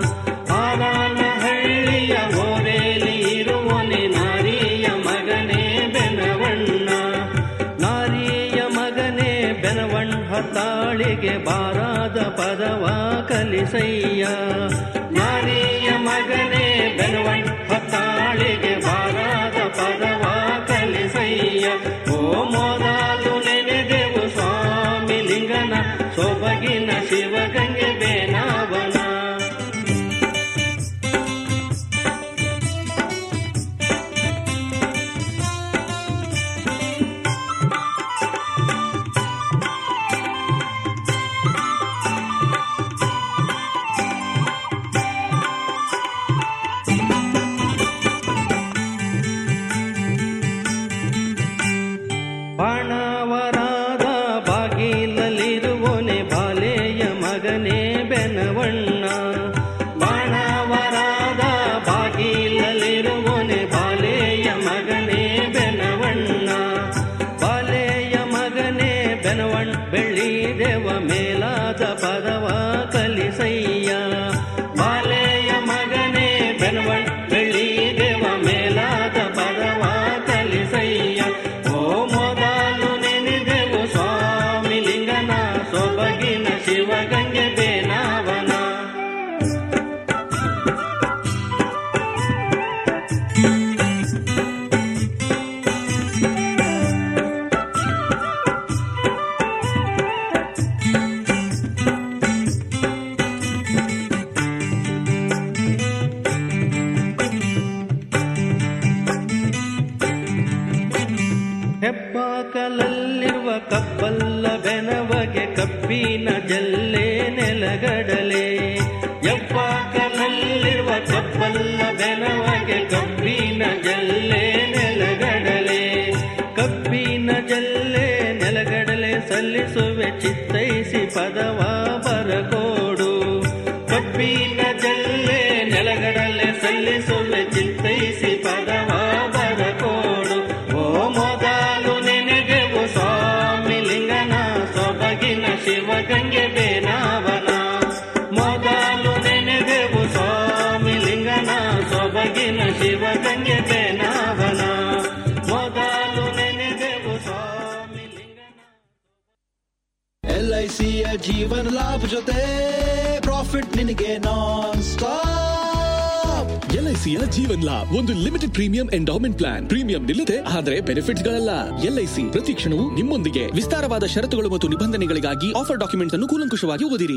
ಹಳ್ಳಿಯ ಓರೇಲಿ ಇರುವನೆ ನಾರಿಯ ಮಗನೇ ಬೆನವಣ್ಣ ನಾರಿಯ ಮಗನೇ ಬೆನವಣ್ಣ ಹತ್ತಾಳಿಗೆ ಬಾರಾದ ಪದವ ಕಲಿಸಯ್ಯ ನಾರಿಯ ಮಗನೇ ಬೆನವಣ್ಣ ಹತ್ತಾಳಿಗೆ ಬಾರಾದ ಪದವ ಕಲಿಸಯ್ಯ ಓ ಮೊದಲು ನೆನೆದೆವು ಸ್ವಾಮಿ ಲಿಂಗನ ಸೊಬಗಿನ ಶಿವಗಂಗೆ ಬೇನಾವನ ಬಾಣವರಾದ ಬಾಗಿಲಲ್ಲಿರುವನೆ ಬಾಲೆಯ ಮಗನೇ ಬೆನವಣ್ಣ ಬಾಣವರಾದ ಬಾಗಿಲಲ್ಲಿರುವನೆ ಬಾಲೆಯ ಮಗನೇ ಬೆನವಣ್ಣ ಬಾಲೆಯ ಮಗನೇ ಬೆನವಣ್ಣ ಬೆಳ್ಳಿ ದೇವ ಮೇಲಾದ ಪದವ ಕಲಿಸಯ್ಯ ಬಾಲೆಯ ಮಗನೇ ಬೆನವಣ್ಣ ಬೆಳ್ಳಿ ದೇವ ಮೇಲಾದ ಪದವ ಕಲಿಸಯ್ಯ ಓ ಮೊದಲು ನೆನೆದೆವು ಸ್ವಾಮಿ ಲಿಂಗನ ಸೊಬಗಿನ ಶಿವಗಂಗೆ ಬೇನಾವನ ಹೆಬ್ಬಾಕಲಲ್ಲಿರುವ ಕಬ್ಬಲ್ಲ ಬೆನವಗೆ ಕಬ್ಬಿನ ಜಲ್ಲೆ ನೆಲಗಡಲೆ ಹೆಬ್ಬಾಕಲಲ್ಲಿರುವ ಕಬ್ಬಲ್ಲ ಬೆನವಗೆ ಕಬ್ಬಿನ ಜಲ್ಲೆ ನೆಲಗಡಲೆ ಕಬ್ಬಿನ ಜಲ್ಲೆ ನೆಲಗಡಲೆ ಸಲ್ಲಿಸುವೆ ಚಿತ್ತೈಸಿ ಪದವ ಬರಕೋಡು ಕಬ್ಬಿನ ಜಲ್ಲೆ ನೆಲಗಡಲೆ ಸಲ್ಲಿಸುವೆ ಚಿತ್ತೈಸಿ ಪದವ ಬರಕೋಡು ಓ ಮೊದಲು ನೆನೆದೆವು ಸ್ವಾಮಿ ಲಿಂಗನ ಸೊಬಗಿನ ಶಿವಗಂಗೆ ಬೇನಾವನ ಮೊದಲು ನೆನೆದೆವು ಸ್ವಾಮಿ ಲಿಂಗನ ಸೊಬಗಿನ ಶಿವಗಂಗೆ ಬೇನಾವನ ಮೊದಲು ನೆನೆದೆವು ಸ್ವಾಮಿ
ಎಲ್ಐಸಿಯ ಜೀವನ ಲಾಭ ಜೊತೆ ಪ್ರಾಫಿಟ್ ನಿನಗೆ ನಾನ್ ಸ್ಟಾಪ್
ಎಲ್ಐಸಿಯ ಜೀವನ್ ಲಾಭ್ ಒಂದು limited premium endowment plan premium ನಿಲ್ಲದೆ ಆದರೆ ಬೆನಿಫಿಟ್ಸ್ ಗಳಲ್ಲ ಎಲ್ಐಸಿ ಪ್ರತಿ ಕ್ಷಣವೂ ನಿಮ್ಮೊಂದಿಗೆ ವಿಸ್ತಾರವಾದ ಷರತ್ತುಗಳು ಮತ್ತು ನಿಬಂಧನೆಗಳಿಗಾಗಿ ಆಫರ್ ಡಾಕ್ಯುಮೆಂಟ್ಸ್ ಅನ್ನು ಕೂಲಂಕುಷವಾಗಿ ಓದಿರಿ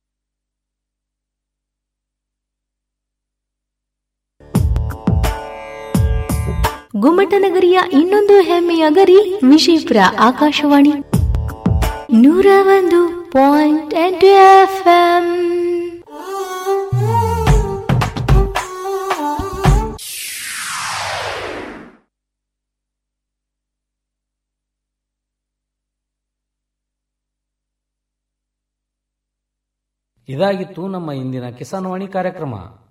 ಗುಮ್ಮಟನಗರಿಯ ಇನ್ನೊಂದು ಹೆಮ್ಮೆಯ ಗರಿ ವಿಜಯಪುರ ಆಕಾಶವಾಣಿ ನೂರ ಒಂದು ಪಾಯಿಂಟ್ ಎಂಟು ಎಫ್ಎಂ
ಇದಾಗಿತ್ತು ನಮ್ಮ ಇಂದಿನ ಕಿಸಾನ್ವಾಣಿ ಕಾರ್ಯಕ್ರಮ